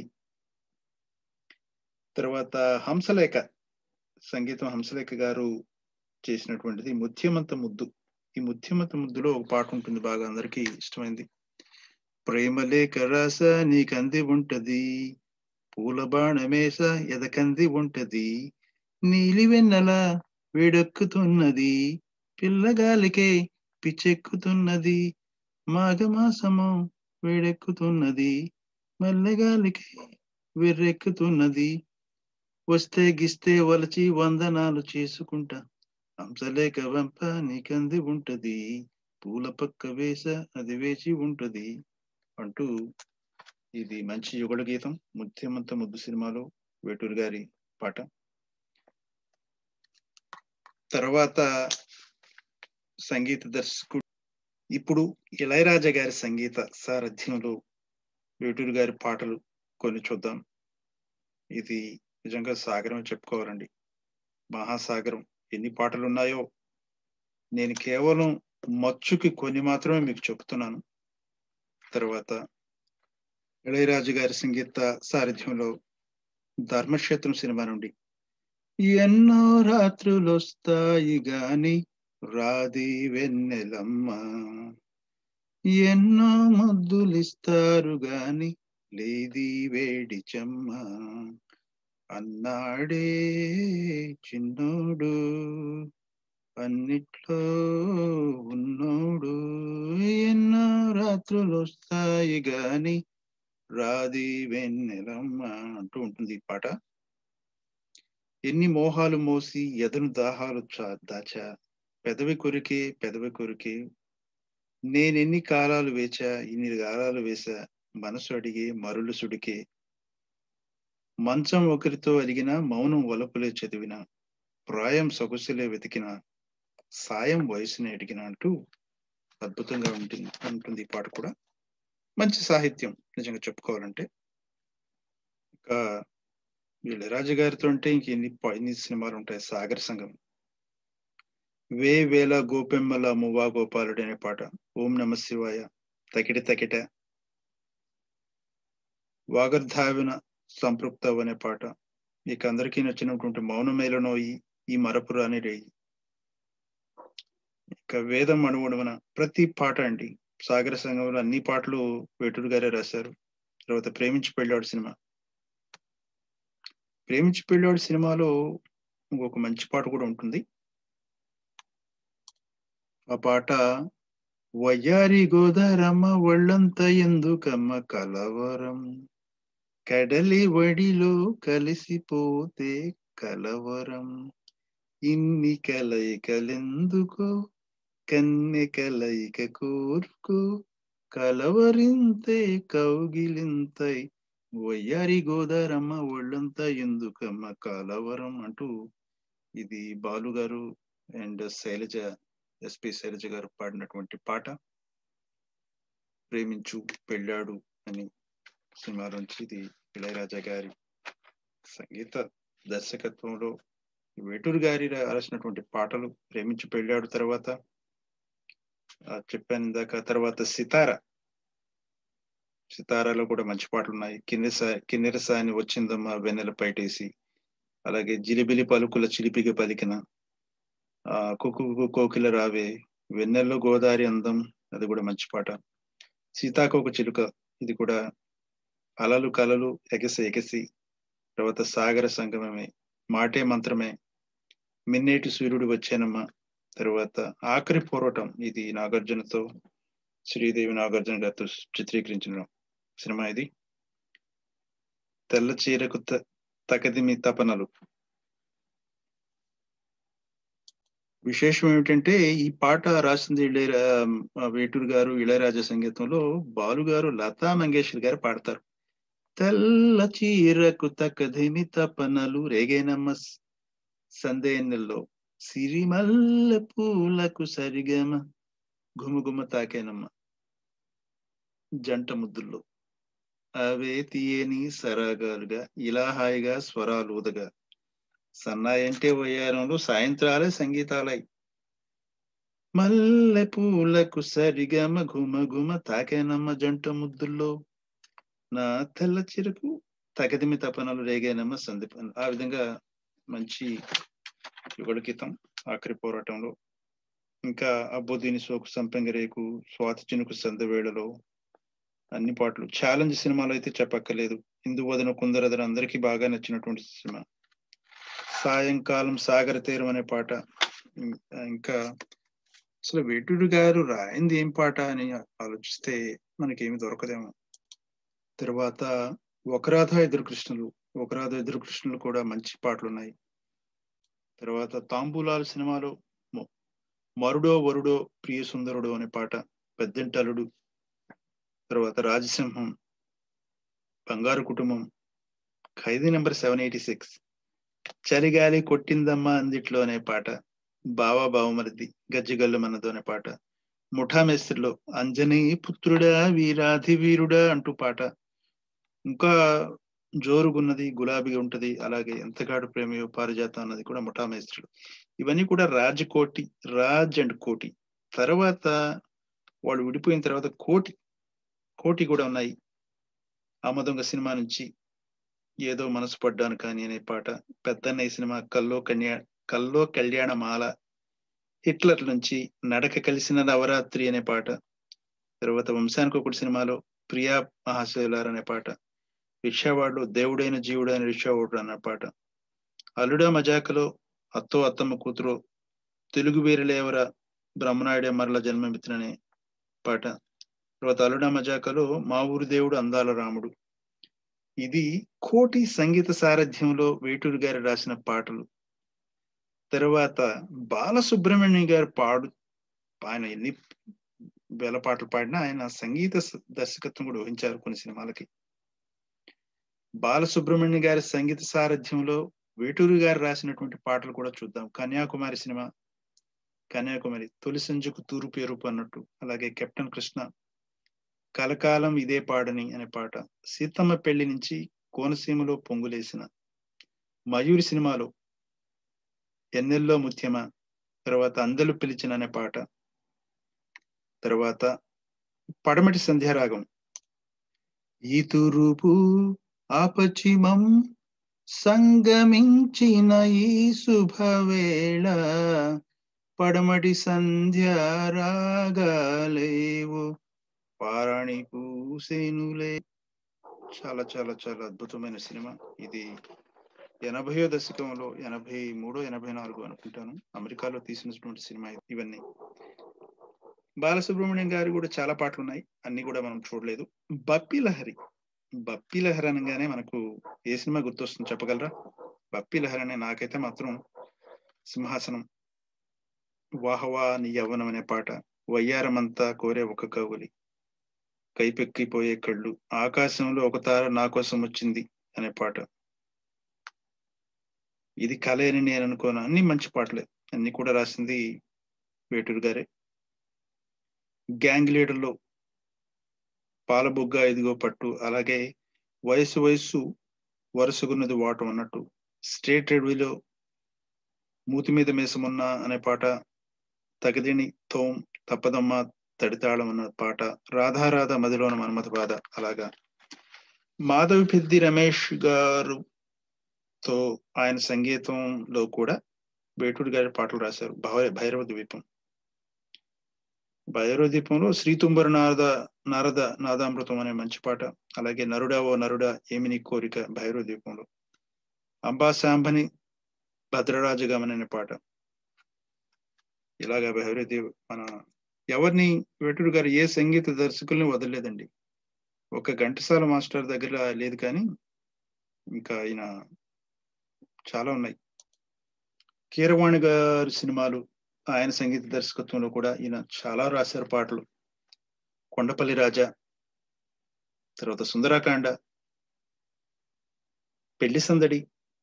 తర్వాత హంసలేఖ సంగీతం హంసలేఖ గారు చేసినటువంటిది ముత్యమంత ముద్దు ఈ ముత్యమంత ముద్దులో ఒక పాట ఉంటుంది బాగా అందరికీ ఇష్టమైంది ప్రేమలేఖ రాస నీకంది ఉంటది పూల బాణమేస ఎదకంది ఉంటది నీలి వెన్నెల వేడెక్కుతున్నది పిల్లగాలికే పిచ్చెక్కుతున్నది మాఘమాసము వేడెక్కుతున్నది మల్లెగాలికి వెర్రెక్కుతున్నది వస్తే గిస్తే వలచి వందనాలు చేసుకుంటా హంసలేక వంప నీకంది ఉంటది పూల పక్క వేస అది వేచి ఉంటది అంటూ ఇది మంచి యుగళ గీతం ముత్యమంత ముద్దు సినిమాలో వేటూరు గారి పాట తర్వాత సంగీత దర్శకుడు ఇప్పుడు ఇళయరాజా గారి సంగీత సారథ్యంలో వేటూరు గారి పాటలు కొన్ని చూద్దాం ఇది నిజంగా సాగరమే చెప్పుకోవాలండి మహాసాగరం ఎన్ని పాటలు ఉన్నాయో నేను కేవలం మచ్చుకి కొన్ని మాత్రమే మీకు చెప్తున్నాను తర్వాత ఇళయరాజు గారి సంగీత సారథ్యంలో ధర్మక్షేత్రం సినిమా నుండి ఎన్నో రాత్రులు వస్తాయి గాని రాది వెన్నెలమ్మ ఎన్నో ముద్దులిస్తారు గాని లేది వేడి చెమ్మ అన్నాడే చిన్నోడు అన్నిట్లో ఉన్నోడు ఎన్నో రాత్రులు వస్తాయి గాని రాది వెన్నెలమ్మ అంటూ ఉంటుంది ఈ పాట ఎన్ని మోహాలు మోసి ఎదను దాహాలు చా- దాచా పెదవి కొరికే పెదవి కొరికే నేనెన్ని కాలాలు వేచా ఇన్ని కాలాలు వేసా మనసు అడిగే మరులు సుడికే మంచం ఒకరితో అలిగిన మౌనం వలపులే చదివిన ప్రాయం సొగసులే వెతికిన సాయం వయసునే అడిగిన అంటూ అద్భుతంగా ఉంటుంది ఉంటుంది ఈ పాట కూడా మంచి సాహిత్యం నిజంగా చెప్పుకోవాలంటే ఇంకా ఇళయరాజు గారితో అంటే ఇంక ఎన్ని ప- ఎన్ని సినిమాలు ఉంటాయి సాగర సంఘం వే వేల గోపెమ్మల మువ్వా గోపాలుడు అనే పాట ఓం నమ శివాయ తకిట తకిట వాగర్ధావిన సంపృక్త అనే పాట మీకు అందరికీ నచ్చినటువంటి మౌనమేలనోయి ఈ మరపురు అని రేయి ఇక వేదం అణువణువన ప్రతి పాట అండి సాగర సంఘంలో అన్ని పాటలు వేటూరు గారే రాశారు తర్వాత ప్రేమించి పెళ్ళాడు సినిమా ప్రేమించి పెళ్ళాడు సినిమాలో ఇంకొక మంచి పాట కూడా ఉంటుంది ఆ పాట వయ్యారి గోదారమ్మ ఒళ్ళంత ఎందుకమ్మ కలవరం కడలి వడిలో కలిసిపోతే కలవరం ఇన్ని కలయికలెందుకో కన్నె కలయిక కోరుకో కలవరింతే కౌగిలింతై వయ్యారి గోదారమ్మ ఒళ్ళంతా ఎందుకమ్మ కలవరం అంటూ ఇది బాలు గారు అండ్ శైలజ ఎస్పి శైలజ గారు పాడినటువంటి పాట ప్రేమించు పెళ్ళాడు అని సినిమా నుంచి ఇది ఇళయరాజా గారి సంగీత దర్శకత్వంలో వేటూరు గారి రాసినటువంటి పాటలు ప్రేమించి పెళ్ళాడు తర్వాత ఆ, చెప్పాను ఇందాక తర్వాత సితార సితారాలో కూడా మంచి పాటలు ఉన్నాయి కిన్నెస కిన్నెరస అని వచ్చిందమ్మా వెన్నెల పైటేసి అలాగే జిలిబిలి పలుకుల చిలిపిగా పలికిన ఆ కుకు కుకు కోకిల రావే వెన్నెల్లో గోదారి అందం అది కూడా మంచి పాట సీతాకోక చిలుక ఇది కూడా అలలు కలలు ఎగసి ఎగసి తర్వాత సాగర సంగమమే మాటే మంత్రమే మిన్నేటి సూర్యుడు వచ్చానమ్మా తర్వాత ఆఖరి పోరాటం ఇది నాగార్జునతో శ్రీదేవి నాగార్జున గారితో చిత్రీకరించిన సినిమా ఇది తెల్ల చీరకు త- తకదిమి తపనలు విశేషం ఏమిటంటే ఈ పాట రాసింది ఇళయ వేటూరు గారు ఇళయరాజా సంగీతంలో బాలు గారు లతా మంగేష్కర్ గారు పాడతారు తెల్ల చీరకు తకదిమి తపనలు రేగేనమ్మ స్- సందేన్నెల్లో సిరిమల్ల పూలకు సరిగమ గుమగుమ తాకేనమ్మ జంట ముద్దుల్లో అవే తీయని సరాగాలుగా ఇలా హాయిగా స్వరాలు ఊదగా సన్నాయంటే వయ్యారంలో సాయంత్రాలే సంగీతాలై మల్లె పూలకు సరిగమ గుమ గుమ తాకేనమ్మ జంట ముద్దుల్లో నా తెల్ల చిరకు తగదిమి తపనలు రేగానమ్మ సందీప్ ఆ విధంగా మంచి యుగల గీతం ఆఖరి పోరాటంలో ఇంకా అబ్బోదీని సోకు సంపెంగ రేకు స్వాతి చినుకు సందవేళలో అన్ని పాటలు ఛాలెంజ్ సినిమాలో అయితే చెప్పక్కర్లేదు హిందూ వదన కుందరదన అందరికీ బాగా నచ్చినటువంటి సినిమా సాయంకాలం సాగర తీరం అనే పాట ఇం- ఇంకా అసలు వేటూరు గారు రాయింది ఏం పాట అని ఆలోచిస్తే మనకేమి దొరకదేమో తర్వాత ఒకరాధ ఎదురు కృష్ణులు ఒకరాధ ఎదురు కృష్ణులు కూడా మంచి పాటలు ఉన్నాయి తర్వాత తాంబూలాల సినిమాలో మొ- మరుడో వరుడో ప్రియ సుందరుడు అనే పాట పెద్దంటలుడు తర్వాత Rajasimham Bangaru Kutumbam Khaidi number seven eighty six చలిగాలి కొట్టిందమ్మా అందిట్లో అనే పాట బావా బావమరిది గజ్జిగల్లు మనదో అనే పాట ముఠా మేస్త్రిలో అంజనీ పుత్రుడా వీరాధి వీరుడా అంటూ పాట ఇంకా జోరుగున్నది గులాబీగా ఉంటది అలాగే ఎంతగాడు ప్రేమయో పారిజాతం అన్నది కూడా ముఠామేస్త్రులు ఇవన్నీ కూడా రాజకోటి రాజ్ అండ్ కోటి తర్వాత వాళ్ళు విడిపోయిన తర్వాత కోటి కోటి కూడా ఉన్నాయి ఆమదొంగ సినిమా నుంచి ఏదో మనసు పడ్డాను కానీ అనే పాట పెద్దన్నయ్య సినిమా కల్లో కన్యా కల్లో కళ్యాణమాల హిట్లర్ నుంచి నడక కలిసిన నవరాత్రి అనే పాట తర్వాత వంశానికి ఒకటి సినిమాలో ప్రియా మహాశైలార్ అనే పాట రిక్షావాడులో దేవుడైన జీవుడైన రిక్షావాడు అన్న పాట అల్లుడా మజాకలో అత్తో అత్తమ్మ కూతురు తెలుగు వీరలేవర బ్రహ్మనాయుడే మరల జన్మమిత్రనే పాట తర్వాత అల్లుడా మజాకలో మా ఊరి దేవుడు అందాల రాముడు ఇది కోటి సంగీత సారథ్యంలో వేటూరు గారు రాసిన పాటలు తర్వాత బాలసుబ్రహ్మణ్యం గారు పాడు ఆయన ఎన్ని వేల పాటలు పాడినా ఆయన సంగీత స- దర్శకత్వం కూడా వహించారు కొన్ని సినిమాలకి బాలసుబ్రహ్మణ్యం గారి సంగీత సారథ్యంలో వేటూరు గారు రాసినటువంటి పాటలు కూడా చూద్దాం కన్యాకుమారి సినిమా కన్యాకుమారి తొలి సంజుకు తూర్పు ఎరుపు అన్నట్టు అలాగే కెప్టెన్ కృష్ణ కలకాలం ఇదే పాడని అనే పాట సీతమ్మ పెళ్లి నుంచి కోనసీమలో పొంగులేసిన మయూరి సినిమాలో ఎన్నెల్లో ముత్యమ తర్వాత అందలు పిలిచిన అనే పాట తర్వాత పడమటి సంధ్యారాగం ఈ తూరుపు ఆపచిమం సంగమించిన ఈ శుభవేళ పడమటి సంధ్యారాగాలేవు పారాణి పూసేనులే చాలా చాలా చాలా అద్భుతమైన సినిమా ఇది ఎనభయో దశకంలో ఎనభై మూడో ఎనభై నాలుగు అనుకుంటాను అమెరికాలో తీసినటువంటి సినిమా ఇది- ఇవన్నీ బాలసుబ్రహ్మణ్యం గారి కూడా చాలా పాటలు ఉన్నాయి అన్ని కూడా మనం చూడలేదు బప్పి లహరి బప్పి లహరి అనగానే మనకు ఏ సినిమా గుర్తొస్తుంది చెప్పగలరా బప్పి లహరి అనే నాకైతే మాత్రం సింహాసనం వాహవా నీ యవ్వనం అనే పాట వయ్యారమంతా కోరే ఒక కవులి కైపెక్కిపోయే కళ్ళు ఆకాశంలో ఒక తార నా కోసం వచ్చింది అనే పాట ఇది కలే అని నేను అనుకోను అన్ని మంచి పాటలే అన్ని కూడా రాసింది వేటూరు గారే గ్యాంగ్ లీడర్లో పాలబుగ్గ ఇదిగో పట్టు అలాగే వయసు వయసు వరుసగున్నది వాటం అన్నట్టు స్టేట్ రెడ్విలో మూతి మీద మేసమున్న అనే పాట తగదిని తోం తప్పదమ్మ తడితాళం అన్న పాట రాధా రాధా మదిలోన మన్మథ బాధ అలాగా మాధవి పెద్ది రమేష్ గారు తో ఆయన సంగీతంలో కూడా వేటూరు గారి పాటలు రాశారు భవ- భైరవ ద్వీపం భైరవ ద్వీపంలో శ్రీతుంబర నారద నారద నాదామృతం అనే మంచి పాట అలాగే నరుడా ఓ నరుడా ఏమి నీ కోరిక భైరవ ద్వీపంలో అంబా శాంభని భద్రరాజగమన్ అనే పాట ఇలాగా భైరవ ద్వీప మన ఎవరిని వేటూరు గారు ఏ సంగీత దర్శకుల్ని వదలలేదండి ఒక ఘంటసాల మాస్టర్ దగ్గర లేదు కానీ ఇంకా ఆయన చాలా ఉన్నాయి కీరవాణి గారి సినిమాలు ఆయన సంగీత దర్శకత్వంలో కూడా ఈయన చాలా రాశారు పాటలు కొండపల్లి రాజా తర్వాత సుందరాకాండ పెళ్లి సందడి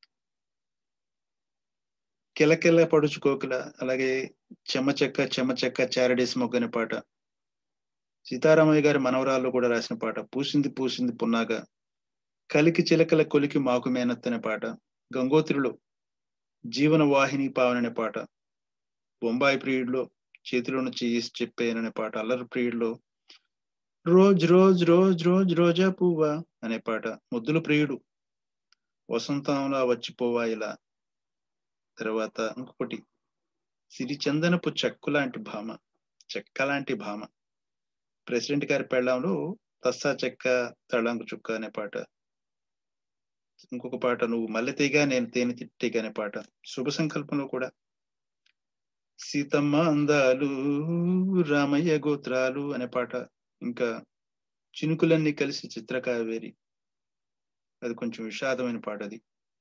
కిలకిల పడుచు కోకిల అలాగే చెమ్మ చెక్క చెమ్మ చెక్క చారడేసి మొగ్గని పాట సీతారామయ్య గారి మనవరాల్లో కూడా రాసిన పాట పూసింది పూసింది పున్నాగా కలికి చిలకల కొలికి మాకు మేనత్తనే పాట గంగోత్రిలో జీవన వాహిని పావననే పాట బొంబాయి ప్రియుడిలో చేతిలోను చేసి చెప్పేననే పాట అల్లరి ప్రియుడిలో రోజ్ రోజ్ రోజ్ రోజ్ రోజా పువ్వా అనే పాట ముద్దుల ప్రియుడు వసంతంలా వచ్చిపోవా ఇలా తర్వాత ఇంకొకటి సిరిచందనపు చెక్కు లాంటి భామ చెక్క లాంటి భామ ప్రెసిడెంట్ గారి పెళ్ళంలో తస్సా చెక్క తళంకు చుక్క అనే పాట ఇంకొక పాట నువ్వు మల్లెతీగా నేను తేనె తిట్టిగా అనే పాట శుభ సంకల్పంలో కూడా సీతమ్మ అందాలు రామయ్య గోత్రాలు అనే పాట ఇంకా చినుకులన్నీ కలిసి చిత్రకావేరి అది కొంచెం విషాదమైన పాట అది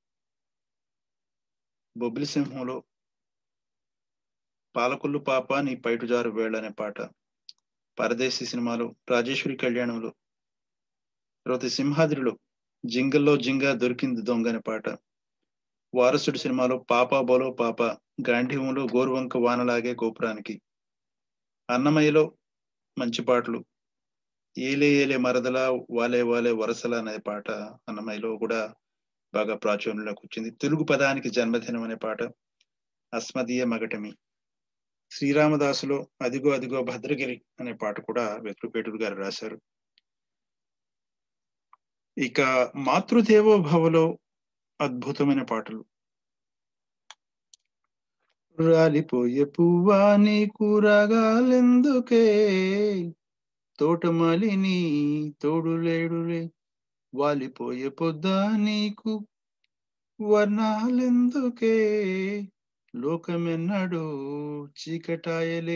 బొబ్బిలి సింహంలో పాలకొల్లు పాప నీ పైటుజారు వేళ అనే పాట పరదేశీ సినిమాలో రాజేశ్వరి కళ్యాణంలో తర్వాత సింహాద్రిలో జింగల్లో జింగ దొరికింది దొంగ అనే పాట వారసుడు సినిమాలో పాప బోలో పాప గాంధీవంలో గోరువంక వానలాగే గోపురానికి అన్నమయ్యలో మంచి పాటలు ఏలే ఏలే మరదల వాలే వాలే వరసల అనే పాట అన్నమయ్యలో కూడా బాగా ప్రాచుర్యంలోకి వచ్చింది తెలుగు పదానికి జన్మదినం అనే పాట అస్మదీయ మగటమి శ్రీరామదాసులో అదిగో అదిగో భద్రగిరి అనే పాట కూడా వెక్రుపేటూరు గారు రాశారు ఇక మాతృదేవో భవలో అద్భుతమైన పాటలు రాలిపోయే పువ్వా నీకు రాగాలెందుకే తోటమాలిని తోడు లేడులే వాలిపోయే పొద్దా నీకు వర్ణాలెందుకే లోకమెన్నడో చీకటాయలే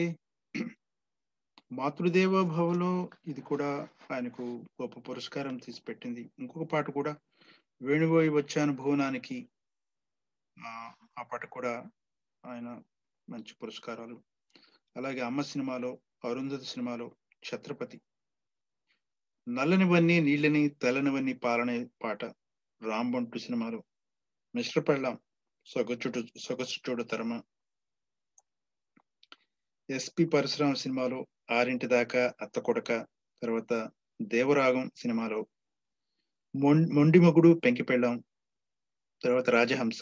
మాతృదేవ భవలో ఇది కూడా ఆయనకు గొప్ప పురస్కారం తీసి పెట్టింది ఇంకొక పాట కూడా వేణుగోయి వచ్చాను భువనానికి ఆ ఆ పాట కూడా ఆయన మంచి పురస్కారాలు అలాగే అమ్మ సినిమాలో అరుంధతి సినిమాలో ఛత్రపతి నల్లనివన్నీ నీళ్ళని తెల్లనివన్నీ పాలనే పాట రాంబంటు సినిమాలో మిశ్ర పెళ్ళాం సొగచుడు సొగచుడు తరమ ఎస్పి పరశురామ సినిమాలో ఆరింటి దాకా అత్త కొడక తర్వాత దేవరాగం సినిమాలో మొం- మొండి మొగుడు పెంకి పెళ్ళాం తర్వాత రాజహంస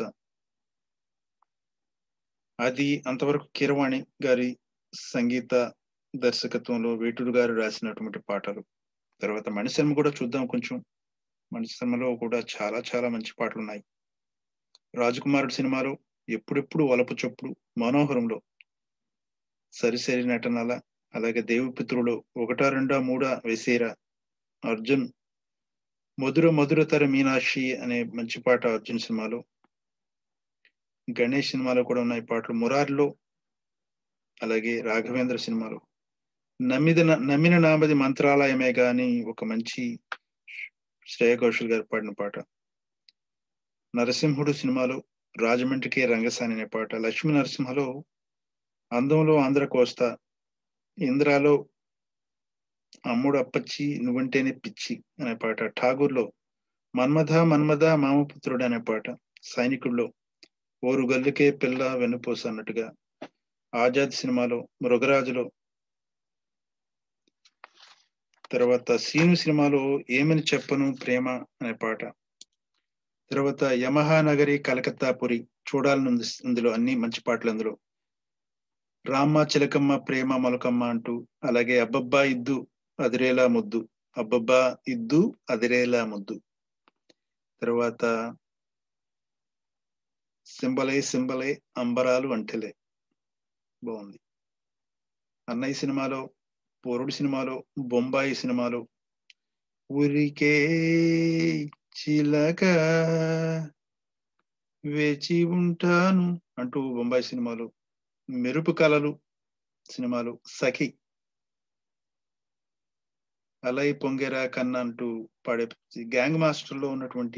అది అంతవరకు కీరవాణి గారి సంగీత దర్శకత్వంలో వేటూరు గారు రాసినటువంటి పాటలు తర్వాత మణిశర్మ కూడా చూద్దాం కొంచెం మణిశర్మలో కూడా చాలా చాలా మంచి పాటలు ఉన్నాయి రాజకుమారుడు సినిమాలో ఎప్పుడెప్పుడు వలపు చొప్పుడు మనోహరంలో సరిసరి నటనల అలాగే దేవపిత్రులు ఒకటా రెండా మూడా వెసేరా అర్జున్ మధుర మధురతర మీనాక్షి అనే మంచి పాట అర్జున్ సినిమాలో గణేష్ సినిమాలో కూడా ఉన్నాయి పాటలు మురారిలో అలాగే రాఘవేంద్ర సినిమాలో నమ్మిద నమ్మిన నామది మంత్రాలయమే గాని ఒక మంచి శ్రేయ ఘోషల్ గారు పాడిన పాట నరసింహుడు సినిమాలో రాజమండ్రికి రంగసాని అనే పాట లక్ష్మీ నరసింహలో అందంలో ఆంధ్ర కోస్తా ఇంద్రాలో అమ్ముడు అప్పచ్చి నువ్వంటేనే పిచ్చి అనే పాట ఠాగూర్లో మన్మథ మన్మథ మామపుత్రుడు అనే పాట సైనికుల్లో ఓరు గల్లుకే పిల్ల వెన్నుపూస అన్నట్టుగా ఆజాద్ సినిమాలో మృగరాజులో తర్వాత సీను సినిమాలో ఏమని చెప్పను ప్రేమ అనే పాట తర్వాత యమహా నగరి కలకత్తాపురి చూడాలనుంది ఇందులో అన్ని మంచి పాటలు అందులో రామ్మ చిలకమ్మ ప్రేమ మొలకమ్మ అంటూ అలాగే అబ్బబ్బా ఇద్దు అదిరేలా ముద్దు అబ్బబ్బా ఇద్దు అదిరేలా ముద్దు తర్వాత సింబలే సింబలే అంబరాలు అంటెలే బాగుంది అన్నయ్య సినిమాలో పోరుడు సినిమాలో బొంబాయి సినిమాలో ఊరికే చిలక వేచి ఉంటాను అంటూ బొంబాయి సినిమాలో మెరుపు కళలు సినిమాలు సఖి అలై పొంగెరా కన్నా అంటూ పాడే గ్యాంగ్ మాస్టర్ లో ఉన్నటువంటి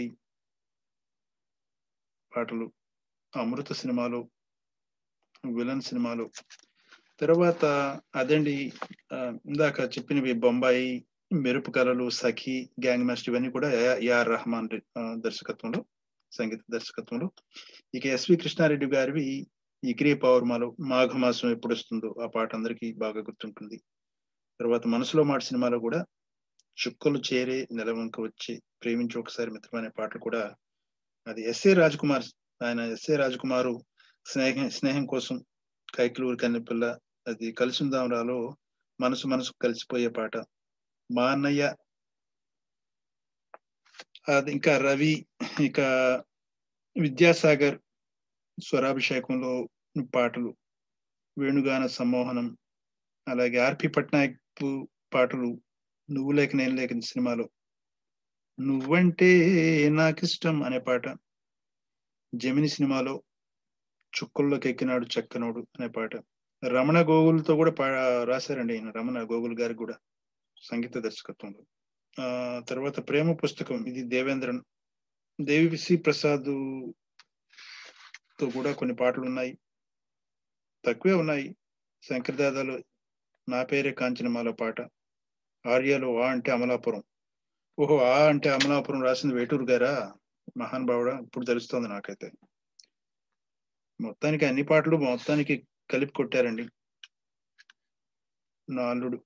పాటలు అమృత సినిమాలు విలన్ సినిమాలు తర్వాత అదండి ఆ, ఇందాక చెప్పినవి బొంబాయి మెరుపు కళలు సఖి గ్యాంగ్ మాస్టర్ ఇవన్నీ కూడా ఏ- ఏఆర్ రహమాన్ రి- ఆ, దర్శకత్వంలో సంగీత దర్శకత్వంలో ఇక ఎస్వి కృష్ణారెడ్డి గారివి ఇగ్రే పౌర్మాలు మాఘమాసం ఎప్పుడు వస్తుందో ఆ పాట అందరికీ బాగా గుర్తుంటుంది తర్వాత మనసులో మాట సినిమాలో కూడా చుక్కలు చేరే నెలవంక వచ్చి ప్రేమించి ఒకసారి మిత్రమనే పాటలు కూడా అది ఎస్ఏ రాజ్ కుమార్ ఆయన ఎస్ఏ రాజ్ కుమారు స్నేహం స్నేహం కోసం కైకిలూరు కన్నెపిల్ల అది కలిసి ఉందాం రాలో మనసు మనసు కలిసిపోయే పాట మా అన్నయ్య అది ఇంకా రవి ఇక విద్యాసాగర్ స్వరాభిషేకంలో పాటలు వేణుగాన సమ్మోహనం అలాగే ఆర్పి పట్నాయక్ పు- పాటలు నువ్వు లేక నేను లేక సినిమాలో నువ్వంటే నాకిష్టం అనే పాట జమిని సినిమాలో చుక్కల్లోకి ఎక్కినాడు చక్కనోడు అనే పాట రమణ గోగులతో కూడా పా రాశారండి ఆయన రమణ గోగుల్ గారికి కూడా సంగీత దర్శకత్వంలో ఆ తర్వాత ప్రేమ పుస్తకం ఇది దేవేంద్రన్ దేవిసి ప్రసాద్ తో కూడా కొన్ని పాటలు ఉన్నాయి తక్కువే ఉన్నాయి శంకర్ దాదాలో నా పేరే కాంచనమాల పాట ఆర్యలో ఆ అంటే అమలాపురం ఓహో ఆ అంటే అమలాపురం రాసింది వేటూరు గారా మహానుభావుడా ఇప్పుడు తెలుస్తోంది నాకైతే మొత్తానికి అన్ని పాటలు మొత్తానికి కలిపి కొట్టారండి నా అల్లుడు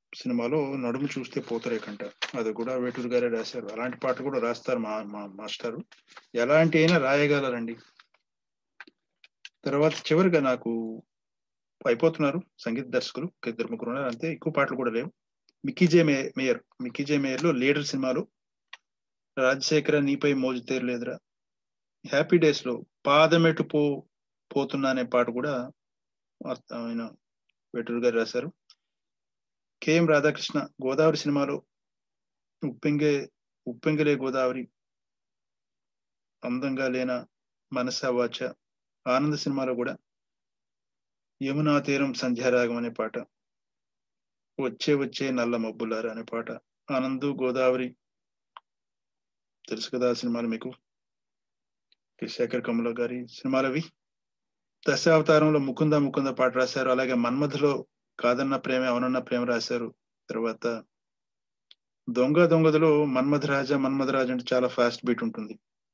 సినిమాలో నడుము చూస్తే పోతరేకంట అది కూడా వేటూరు గారే రాశారు అలాంటి పాట కూడా రాస్తారు మా మా మాస్టారు ఎలాంటి అయినా రాయగలరండి తర్వాత చివరిగా నాకు అయిపోతున్నారు సంగీత దర్శకులు ఒక ఇద్దరు ముగ్గురు ఉన్నారు అంతే ఎక్కువ పాటలు కూడా లేవు మిక్కీ జే మే మేయర్ మిక్కీ జే మేయర్ లో లీడర్ సినిమాలో రాజశేఖర నీపై మోజు తీరలేదురా హ్యాపీ డేస్ లో పాదమెటు పో పోతున్నా అనే పాట కూడా ఆ- ఆయన వేటూరు గారు రాశారు కెఎం రాధాకృష్ణ గోదావరి సినిమాలో ఉప్పెంగే ఉప్పెంగలే గోదావరి అందంగా లేన మనస వాచ ఆనంద సినిమాలో కూడా యమునా తీరం సంధ్యారాగం అనే పాట వచ్చే వచ్చే నల్ల మబ్బులారా అనే పాట ఆనందు గోదావరి తెలుసు కదా ఆ సినిమాలు మీకు కె. శేఖర్ కమల గారి సినిమాలు అవి దశావతారంలో ముకుంద ముకుంద పాట రాశారు అలాగే మన్మథలో కాదన్న ప్రేమ అవునన్న ప్రేమ రాశారు తర్వాత దొంగ దొంగదలో మన్మథ రాజా మన్మథ రాజా అంటే చాలా ఫాస్ట్ బీట్ ఉంటుంది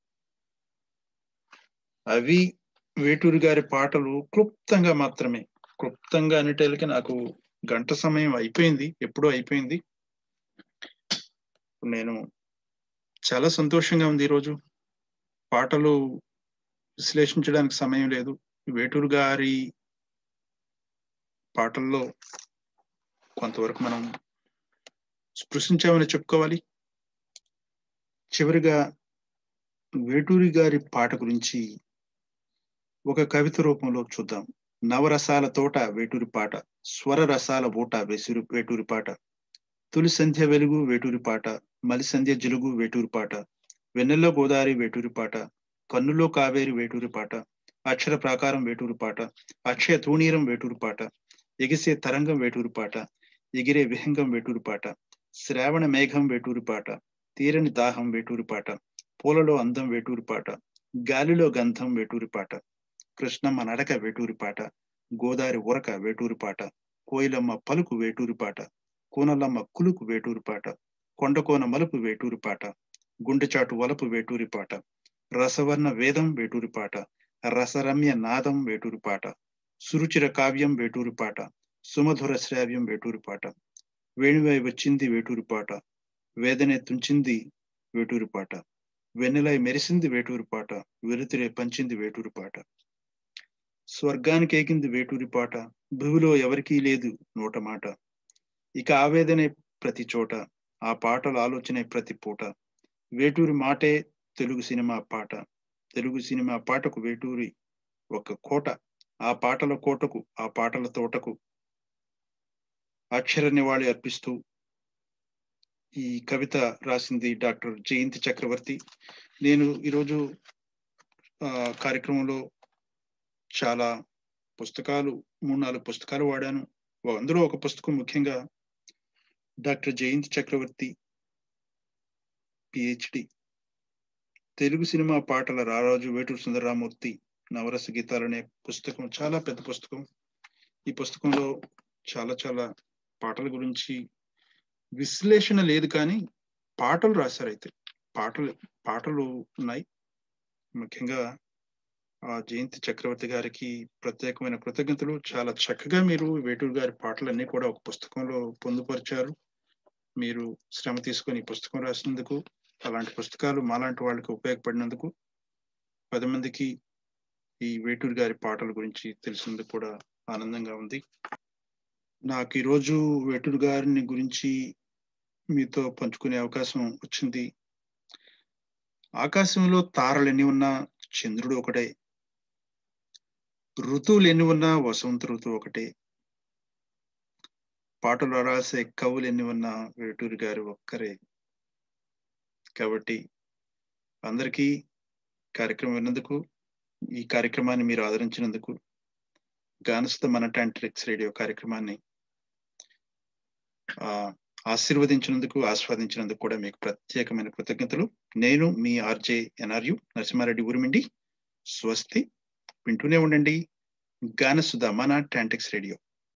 అవి వేటూరి గారి పాటలు క్లుప్తంగా మాత్రమే క్లుప్తంగా అనేటేళ్ళకి నాకు గంట సమయం అయిపోయింది ఎప్పుడో అయిపోయింది నేను చాలా సంతోషంగా ఉంది ఈరోజు పాటలు విశ్లేషించడానికి సమయం లేదు వేటూరు గారి పాటల్లో కొంతవరకు మనం స్పృశించామని చెప్పుకోవాలి చివరిగా వేటూరి గారి పాట గురించి ఒక కవిత రూపంలో చూద్దాం నవరసాల తోట వేటూరి పాట స్వర రసాల ఊట వేసూరి వేటూరి పాట తొలి సంధ్య వెలుగు వేటూరి పాట మలి సంధ్య జిలుగు వేటూరి పాట వెన్నెల్లో గోదావరి వేటూరి పాట కన్నులో కావేరి వేటూరి పాట అక్షర ప్రాకారం వేటూరి పాట అక్షయ తూణీరం వేటూరి పాట ఎగిసే తరంగం వేటూరి పాట ఎగిరే విహంగం వేటూరి పాట శ్రావణ మేఘం వేటూరి పాట తీరని దాహం వేటూరి పాట పూలలో అందం వేటూరి పాట గాలిలో గంధం వేటూరి పాట కృష్ణమ్మ నడక వేటూరి పాట గోదారి ఉరక వేటూరి పాట కోయిలమ్మ పలుకు వేటూరి పాట కూనలమ్మ కులుకు వేటూరి పాట కొండకోన మలుపు వేటూరి పాట గుండెచాటు వలపు వేటూరి పాట రసవర్ణ వేదం వేటూరి పాట రసరమ్య నాదం వేటూరి పాట సురుచిర కావ్యం వేటూరి పాట సుమధుర శ్రావ్యం వేటూరి పాట వేణువై వచ్చింది వేటూరి పాట వేదనే తుంచింది వేటూరి పాట వెన్నెలై మెరిసింది వేటూరి పాట వెలుతురే పంచింది వేటూరి పాట స్వర్గానికి ఏకింది వేటూరి పాట భూమిలో ఎవరికీ లేదు నోట మాట ఇక ఆవేదనే ప్రతి చోట ఆ పాటల ఆలోచనే ప్రతి పూట వేటూరి మాటే తెలుగు సినిమా పాట తెలుగు సినిమా పాటకు వేటూరి ఒక కోట ఆ పాటల కోటకు ఆ పాటల తోటకు అక్షర నివాళి అర్పిస్తూ ఈ కవిత రాసింది డాక్టర్ జయంతి చక్రవర్తి నేను ఈరోజు ఆ, కార్యక్రమంలో చాలా పుస్తకాలు మూడు నాలుగు పుస్తకాలు వాడాను అందులో ఒక పుస్తకం ముఖ్యంగా డాక్టర్ జయంతి చక్రవర్తి పిహెచ్డి తెలుగు సినిమా పాటల రారాజు వేటూరు సుందరరామూర్తి నవరస గీతాలు అనే పుస్తకం చాలా పెద్ద పుస్తకం ఈ పుస్తకంలో చాలా చాలా పాటల గురించి విశ్లేషణ లేదు కానీ పాటలు రాశారు అయితే పాటలు పాటలు ఉన్నాయి ముఖ్యంగా ఆ జయంతి చక్రవర్తి గారికి ప్రత్యేకమైన కృతజ్ఞతలు చాలా చక్కగా మీరు వేటూరు గారి పాటలన్నీ కూడా ఒక పుస్తకంలో పొందుపరిచారు మీరు శ్రమ తీసుకొని ఈ పుస్తకం రాసినందుకు అలాంటి పుస్తకాలు మాలాంటి వాళ్ళకి ఉపయోగపడినందుకు పది మందికి ఈ వేటూరు గారి పాటల గురించి తెలిసినందుకు కూడా ఆనందంగా ఉంది నాకు ఈరోజు వేటూరు గారిని గురించి మీతో పంచుకునే అవకాశం వచ్చింది ఆకాశంలో తారలు ఎన్ని ఉన్నా చంద్రుడు ఒకటే ఋతువులు ఎన్ని ఉన్నా వసంత ఋతువు ఒకటే పాటలు రాసే కవులు ఎన్ని ఉన్నా వేటూరి గారు ఒక్కరే కాబట్టి అందరికీ కార్యక్రమం విన్నందుకు ఈ కార్యక్రమాన్ని మీరు ఆదరించినందుకు గానసుత మన టాంట్రిక్స్ రేడియో కార్యక్రమాన్ని ఆ ఆశీర్వదించినందుకు ఆస్వాదించినందుకు కూడా మీకు ప్రత్యేకమైన కృతజ్ఞతలు నేను మీ ఆర్జే ఎన్ఆర్యు నరసింహారెడ్డి ఊరిమిండి స్వస్తి వింటూనే ఉండండి గానసుధ మన టాంటిక్స్ రేడియో